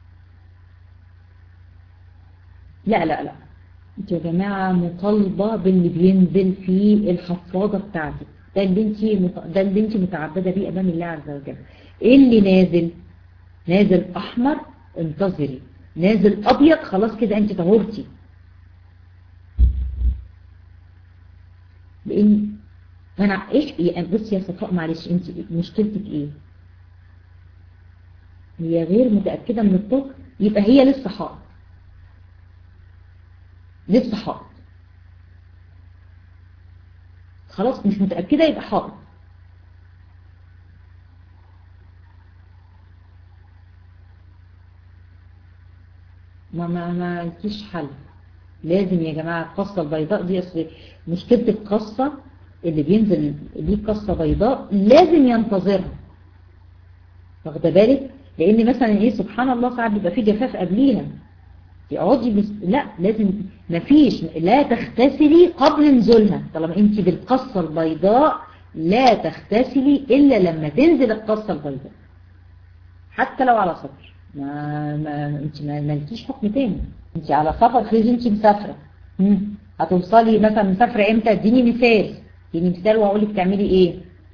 لا لا لا انتوا يا جماعة مطالبة باللي بينزل في الحفاضة بتاعتك ده اللي انت مت... ده اللي انت متعبدة بيه امام الله عز وجل ايه اللي نازل نازل احمر انتظري نازل ابيض خلاص كده انت طهورتي لان انا ايش بصي يا صفاء معلش انت مشكلتك ايه هي غير متأكدة من الطهر يبقى هي لسه حائط لسه حائط خلاص مش متأكدة يبقى حائط ما ما ما فيش حل لازم يا جماعة القصة البيضاء دي اصل مشكلة القصة اللي بينزل ليه قصة بيضاء لازم ينتظرها واخده بالك لان مثلا ايه سبحان الله ساعات بيبقى في جفاف قبليها يقعدي بس لا لازم مفيش لا تغتسلي قبل نزولها طالما انت بالقصة البيضاء لا تغتسلي الا لما تنزل القصة البيضاء حتى لو على سفر ما, ما انت ما مالكيش حكم تاني انت على سفر خريج انت مسافرة هتوصلي مثلا مسافرة امتى اديني مثال اديني مثال واقول لك تعملي ايه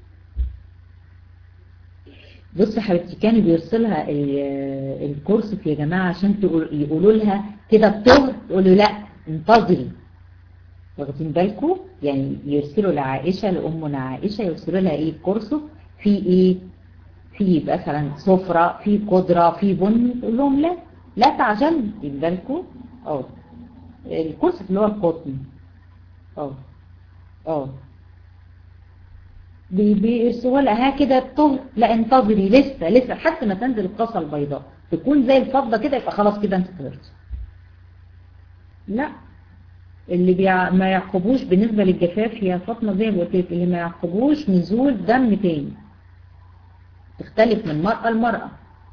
بص حبيبتي كانوا بيرسلها الكورس يا جماعة عشان يقولوا لها كده الطهر تقولوا لا انتظري واخدين بالكم يعني يرسلوا لعائشة لأمنا عائشة يرسلوا لها ايه كرسف في ايه في مثلا سفرة في قدرة في بن يقول لهم لا لا تعجل واخدين بالكم اه الكرسف اللي هو القطن اه اه بيرسلوا لها كده الطهر لا انتظري لسه لسه حتى ما تنزل القصة البيضاء تكون زي الفضة كده يبقى خلاص كده انت طهرتي لا اللي بيع... ما يعقبوش بالنسبة للجفاف يا فاطمة زي ما قلت لك اللي ما يعقبوش نزول دم تاني تختلف من مرأة لمرأة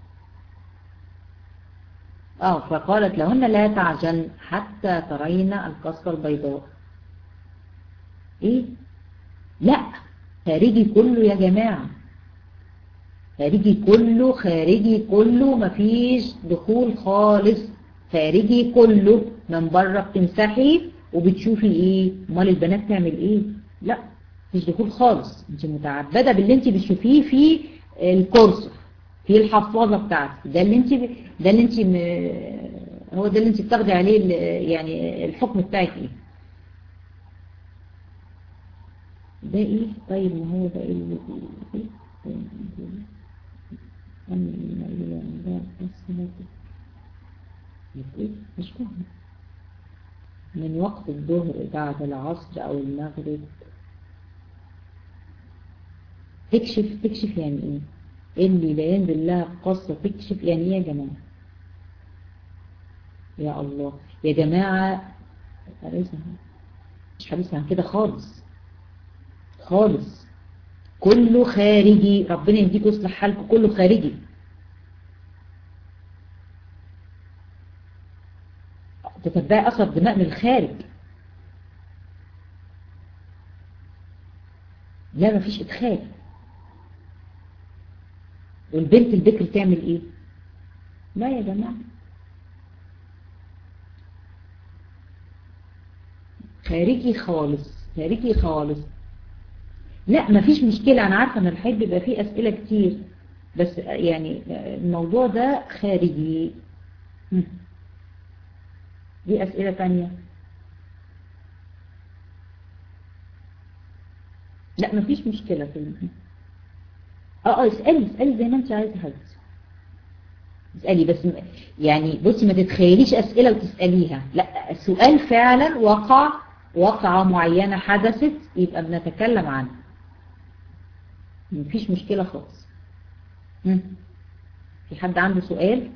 اه فقالت لهن لا تعجل حتى ترين القصة البيضاء ايه لا خارجي كله يا جماعة خارجي كله خارجي كله مفيش دخول خالص خارجي كله من بره بتمسحي وبتشوفي ايه امال البنات تعمل ايه لا مفيش دخول خالص انت متعبدة باللي انت بتشوفيه في الكورس في الحفاظة بتاعتك ده اللي انت ب... ده اللي انت م... هو ده اللي انت بتاخدي عليه ال... يعني الحكم بتاعك ايه ده ايه طيب ما هو ده ايه اللي ايه مش فاهم من وقت الظهر بعد العصر او المغرب تكشف تكشف يعني ايه اللي لا ينزل لها قصة تكشف يعني ايه يا جماعة يا الله يا جماعة مش حديث عن كده خالص خالص كله خارجي ربنا يديك يصلح حالكم كله خارجي تتبعي أثر دماء من الخارج لا مفيش إدخال والبنت البكر تعمل إيه لا يا جماعة خارجي خالص خارجي خالص لا مفيش مشكلة أنا عارفة أن الحيض بيبقى فيه أسئلة كتير بس يعني الموضوع ده خارجي دي أسئلة تانية لا مفيش مشكلة في اه اه اسألي اسألي زي ما انت عايزة حبيبتي اسألي بس يعني بصي ما تتخيليش أسئلة وتسأليها لا السؤال فعلا وقع وقعة معينة حدثت يبقى بنتكلم عنها مفيش مشكلة خالص في حد عنده سؤال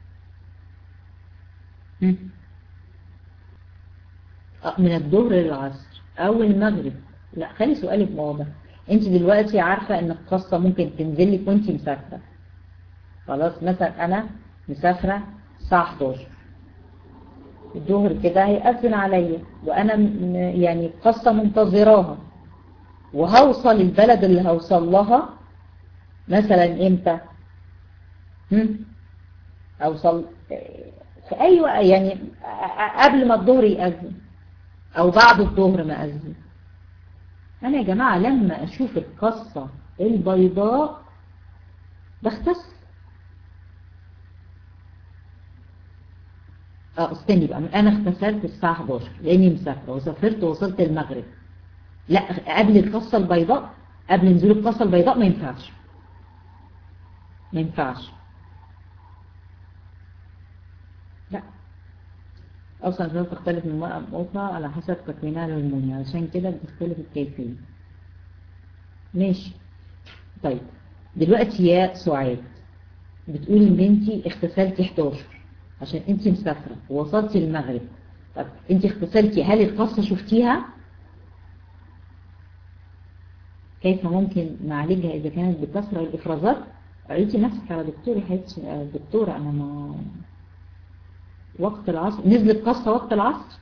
من الظهر للعصر او المغرب لا خلي سؤالك واضح انت دلوقتي عارفة ان القصة ممكن تنزل لك وانت مسافرة خلاص مثلا انا مسافرة الساعة 11 الظهر كده هيأذن عليا وانا يعني قصة منتظراها وهوصل البلد اللي هوصل لها مثلا امتى هم؟ اوصل في اي وقت يعني قبل ما الظهر يأذن او بعد الظهر ما أذن انا يا جماعة لما اشوف القصة البيضاء بغتسل اه استني بقى انا اغتسلت الساعة 11 لاني مسافرة وسافرت ووصلت المغرب لا قبل القصة البيضاء قبل نزول القصة البيضاء ما ينفعش ما ينفعش لا أصلا الأسباب تختلف من مرأة أخرى على حسب تكوينها الهرموني علشان كده بتختلف الكيفية ماشي طيب دلوقتي يا سعاد بتقولي ان انت اغتسلتي 11 عشان انت مسافرة ووصلتي المغرب طب انت اغتسلتي هل القصة شفتيها كيف ممكن نعالجها اذا كانت بكثرة الافرازات قريتي نفسك على دكتور يا دكتورة انا ما وقت العصر نزلت قصة وقت العصر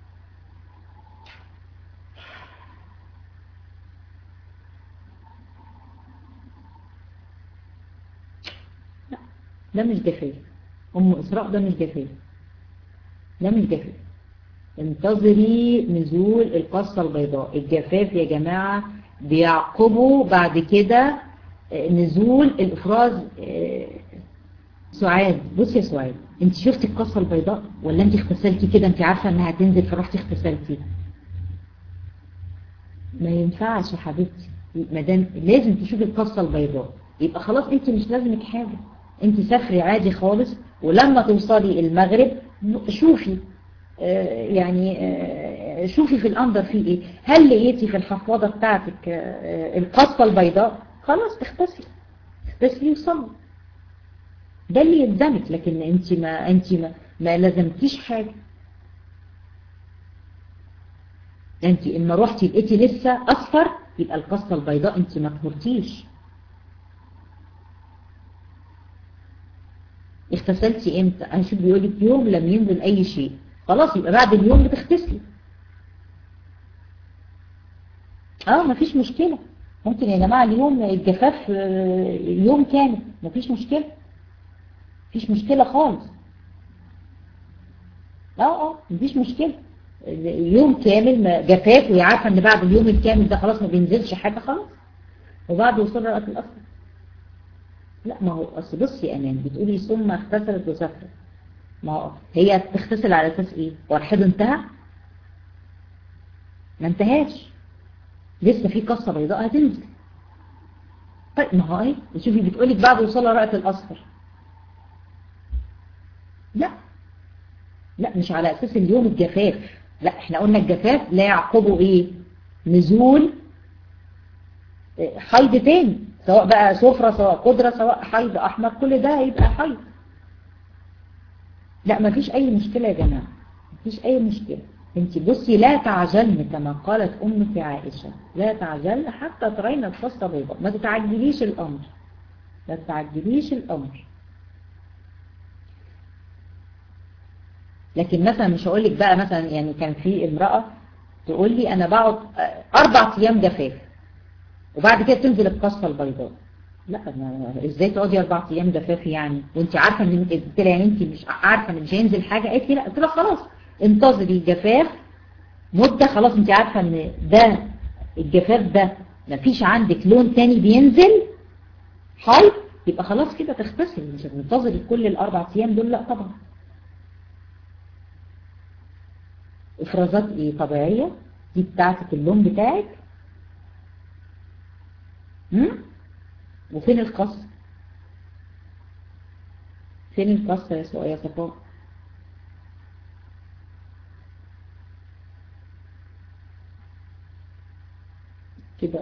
لا ده مش جفاف ام اسراء ده مش جفاف ده مش جفاف انتظري نزول القصة البيضاء الجفاف يا جماعة بيعقبوا بعد كده نزول الافراز سعاد بصي يا سعاد انت شفتي القصة البيضاء ولا انت اغتسلتي كده انت عارفة انها هتنزل فرحتي اغتسلتي ما ينفعش يا حبيبتي مادام لازم تشوفي القصة البيضاء يبقى خلاص انت مش لازمك حاجة انت سافري عادي خالص ولما توصلي المغرب شوفي آه يعني آه شوفي في الأندر فيه ايه هل لقيتي في الحفاضة بتاعتك آه القصة البيضاء خلاص اغتسلي اغتسلي وصلي ده اللي يلزمك لكن انت ما انت ما, ما لازمتيش حاجة انت اما روحتي لقيتي لسه اصفر يبقى القصة البيضاء انت ما طهرتيش اغتسلتي امتى هشوف بيقول لك يوم لم ينزل اي شيء خلاص يبقى بعد اليوم بتغتسلي اه مفيش مشكلة ممكن يا جماعة اليوم الجفاف يوم كامل مفيش مشكلة مفيش مشكلة خالص اه اه مفيش مشكلة يوم كامل جفاف وهي عارفة ان بعد اليوم الكامل ده خلاص ما بينزلش حاجة خلاص وبعد وصول رأت الأصل لا ما هو اصل بصي يا امان بتقولي ثم اغتسلت وسافرت ما هو هي تغتسل على اساس ايه والحيض انتهى ما انتهاش لسه في قصة بيضاء هتنزل طيب ما هو ايه شوفي بتقولك بعد وصولها رأت الأصفر لا لا مش على أساس اليوم الجفاف لا احنا قلنا الجفاف لا يعقبه ايه نزول حيض تاني سواء بقى سفرة سواء قدرة سواء حيض أحمر كل ده هيبقى حيض لا مفيش أي مشكلة يا جماعة مفيش أي مشكلة انت بصي لا تعجلن كما قالت أمك عائشة لا تعجلن حتى ترين القصة بيضاء ما تتعجليش الأمر ما تتعجليش الأمر لكن مثلا مش هقول لك بقى مثلا يعني كان في امرأة تقول لي أنا بقعد أربع أيام جفاف وبعد كده تنزل القصة البيضاء لا أنا ازاي تقعدي اربع ايام جفاف يعني وانت عارفه ان قلت لها يعني انت مش عارفه ان مش هينزل حاجه قالت لي لا قلت لها خلاص انتظري الجفاف مده خلاص انت عارفه ان ده الجفاف ده مفيش عندك لون تاني بينزل حي يبقى خلاص كده تغتسلي مش هتنتظري كل الاربع ايام دول لا طبعا افرازات ايه طبيعيه دي بتاعتك اللون بتاعك هم؟ وفين القص فين القص يا سؤال يا صفاء كده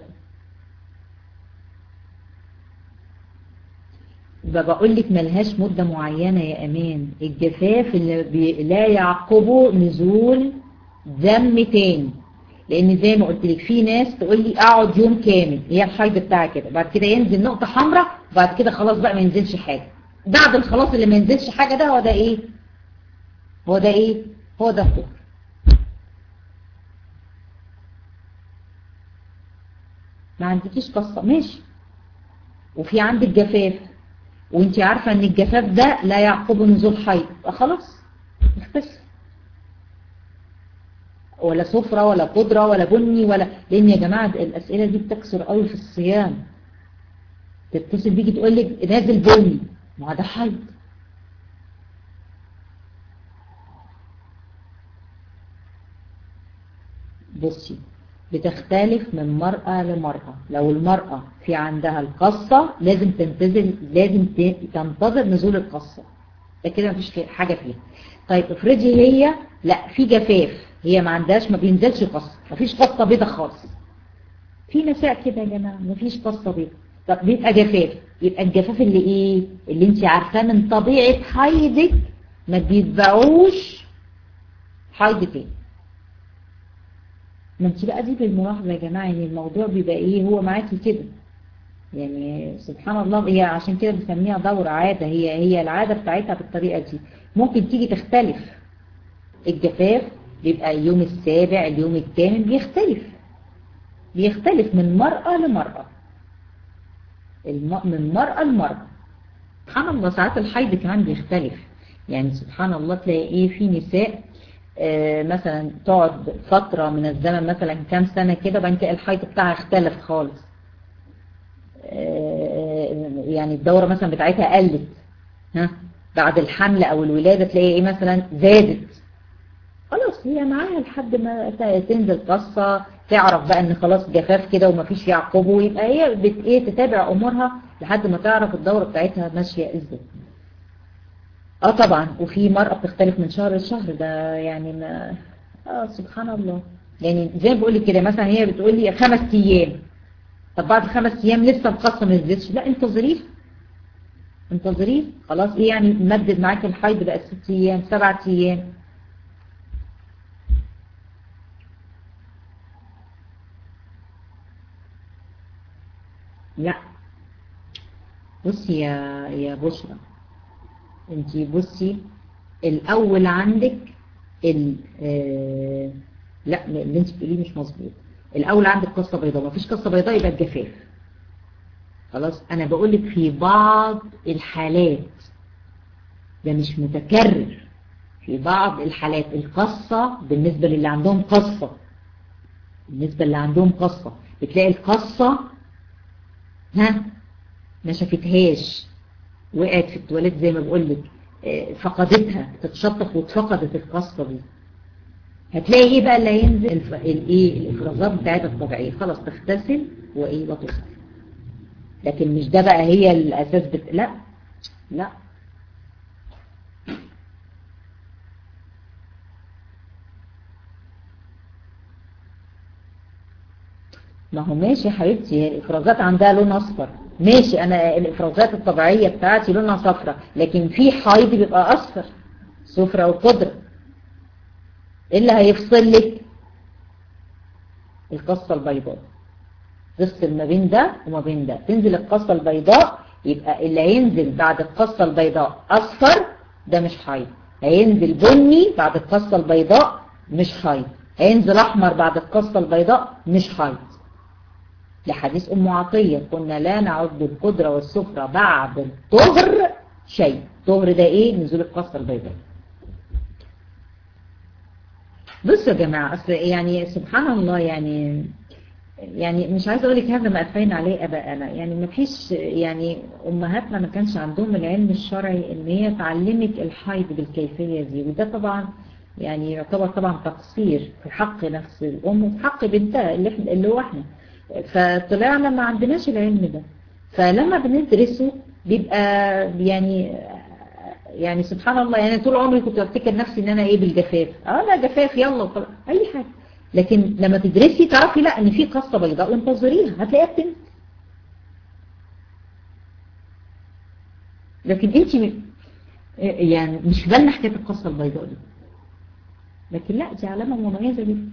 بقول لك ملهاش مدة معينة يا أمان الجفاف اللي بي لا يعقبه نزول دم تاني لان زي ما قلت لك في ناس تقول لي اقعد يوم كامل هي الحيض بتاعها كده بعد كده ينزل نقطة حمراء وبعد كده خلاص بقى ما ينزلش حاجة بعد الخلاص اللي ما ينزلش حاجة ده هو ده ايه هو ده ايه هو ده الطهر ما عندكيش قصة ماشي وفي عندك جفاف وانت عارفة ان الجفاف ده لا يعقب نزول حيض خلاص اختصر ولا سفرة ولا قدرة ولا بني ولا لان يا جماعة الاسئلة دي بتكسر قوي في الصيام تتصل بيجي تقول لك نازل بني ما ده حيض بصي بتختلف من مرأة لمرأة لو المرأة في عندها القصة لازم تنتظر لازم تنتظر نزول القصة ده كده مفيش حاجة فيها طيب افرضي هي لا في جفاف هي ما عندهاش ما بينزلش قصة مفيش قصة بيضة خالص في نساء كده يا جماعة مفيش قصة بيضة طب بيبقى جفاف يبقى الجفاف اللي ايه اللي انت عارفاه من طبيعة حيضك ما بيتبعوش حيض تاني ما انت بقى دي بالملاحظة يا جماعة ان الموضوع بيبقى ايه هو معاكي كده يعني سبحان الله هي عشان كده بنسميها دورة عادة هي هي العادة بتاعتها بالطريقة دي ممكن تيجي تختلف الجفاف بيبقى اليوم السابع اليوم الثامن بيختلف بيختلف من مرأة لمرأة الم... من مرأة لمرأة سبحان الله ساعات الحيض كمان بيختلف يعني سبحان الله تلاقي ايه في نساء آه مثلا تقعد فترة من الزمن مثلا كام سنة كده بعدين تلاقي الحيض بتاعها اختلف خالص آه يعني الدورة مثلا بتاعتها قلت ها بعد الحمل او الولادة تلاقي ايه مثلا زادت خلاص خلاص هي معاها لحد ما تنزل قصة تعرف بقى ان خلاص جفاف كده ومفيش يعقبه يبقى هي بت ايه تتابع امورها لحد ما تعرف الدورة بتاعتها ماشية ازاي اه طبعا وفي مرأة بتختلف من شهر لشهر ده يعني ما اه سبحان الله يعني زي ما بقول لك كده مثلا هي بتقول لي خمس ايام طب بعد خمس ايام لسه القصة ما نزلتش لا انتظريه انتظريه خلاص ايه يعني مدد معاك الحيض بقى ست ايام سبعة ايام لا بصي يا يا بشرى انتي بصي الاول عندك ال آه لا اللي انت بتقوليه مش مظبوط الاول عندك قصه بيضاء ما فيش قصه بيضاء يبقى الجفاف خلاص انا بقول لك في بعض الحالات ده مش متكرر في بعض الحالات القصه بالنسبه للي عندهم قصه بالنسبه للي عندهم قصه بتلاقي القصه ها ما شافتهاش وقعت في التواليت زي ما بقول لك فقدتها تتشطف واتفقدت القصه دي هتلاقي ايه بقى اللي هينزل الف... الايه الافرازات بتاعتها الطبيعيه خلاص تغتسل وايه وتصل لكن مش ده بقى هي الاساس بت... لا لا ما هو ماشي يا حبيبتي هي الافرازات عندها لون اصفر ماشي انا الافرازات الطبيعيه بتاعتي لونها صفرة لكن في حيض بيبقى اصفر صفرة وقدره ايه اللي هيفصل لك القصة البيضاء تفصل ما بين ده وما بين ده تنزل القصة البيضاء يبقى اللي هينزل بعد القصة البيضاء اصفر ده مش حيض هينزل بني بعد القصة البيضاء مش حيض هينزل احمر بعد القصة البيضاء مش حيض لحديث ام عطية كنا لا نعد القدرة والسفرة بعد الطهر شيء الطهر ده ايه نزول القصة البيضاء بصوا يا جماعة أصل يعني سبحان الله يعني يعني مش عايزة أقول لك هذا ما أتفين عليه أباءنا يعني ما فيش يعني أمهاتنا ما كانش عندهم العلم الشرعي إن هي تعلمك الحيض بالكيفية دي وده طبعا يعني يعتبر طبعا تقصير في حق نفس الأم وفي حق بنتها اللي, احنا اللي هو احنا فطلعنا ما عندناش العلم ده فلما بندرسه بيبقى يعني يعني سبحان الله يعني طول عمري كنت بفتكر نفسي ان انا ايه بالجفاف اه لا جفاف يلا وخلاص اي حاجه لكن لما تدرسي تعرفي لا ان في قصه بيضاء وانتظريها هتلاقيها بتنزل لكن انت م... يعني مش بالنا حكايه القصه البيضاء دي لكن لا دي علامه مميزه جدا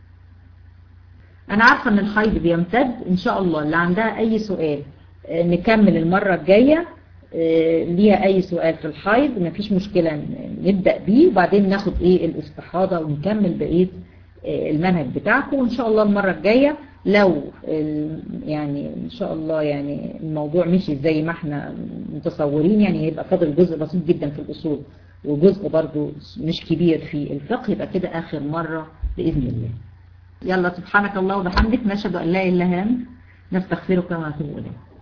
انا عارفه ان الحيض بيمتد ان شاء الله اللي عندها اي سؤال نكمل المره الجايه ليها اي سؤال في الحيض مفيش مشكلة نبدأ بيه وبعدين ناخد ايه الاستحاضة ونكمل بقية المنهج بتاعكم وان شاء الله المرة الجاية لو يعني ان شاء الله يعني الموضوع مشي زي ما احنا متصورين يعني هيبقى فاضل جزء بسيط جدا في الاصول وجزء برضو مش كبير في الفقه يبقى كده اخر مرة باذن الله يلا سبحانك الله وبحمدك نشهد ان لا اله الا انت نستغفرك ونتوب اليك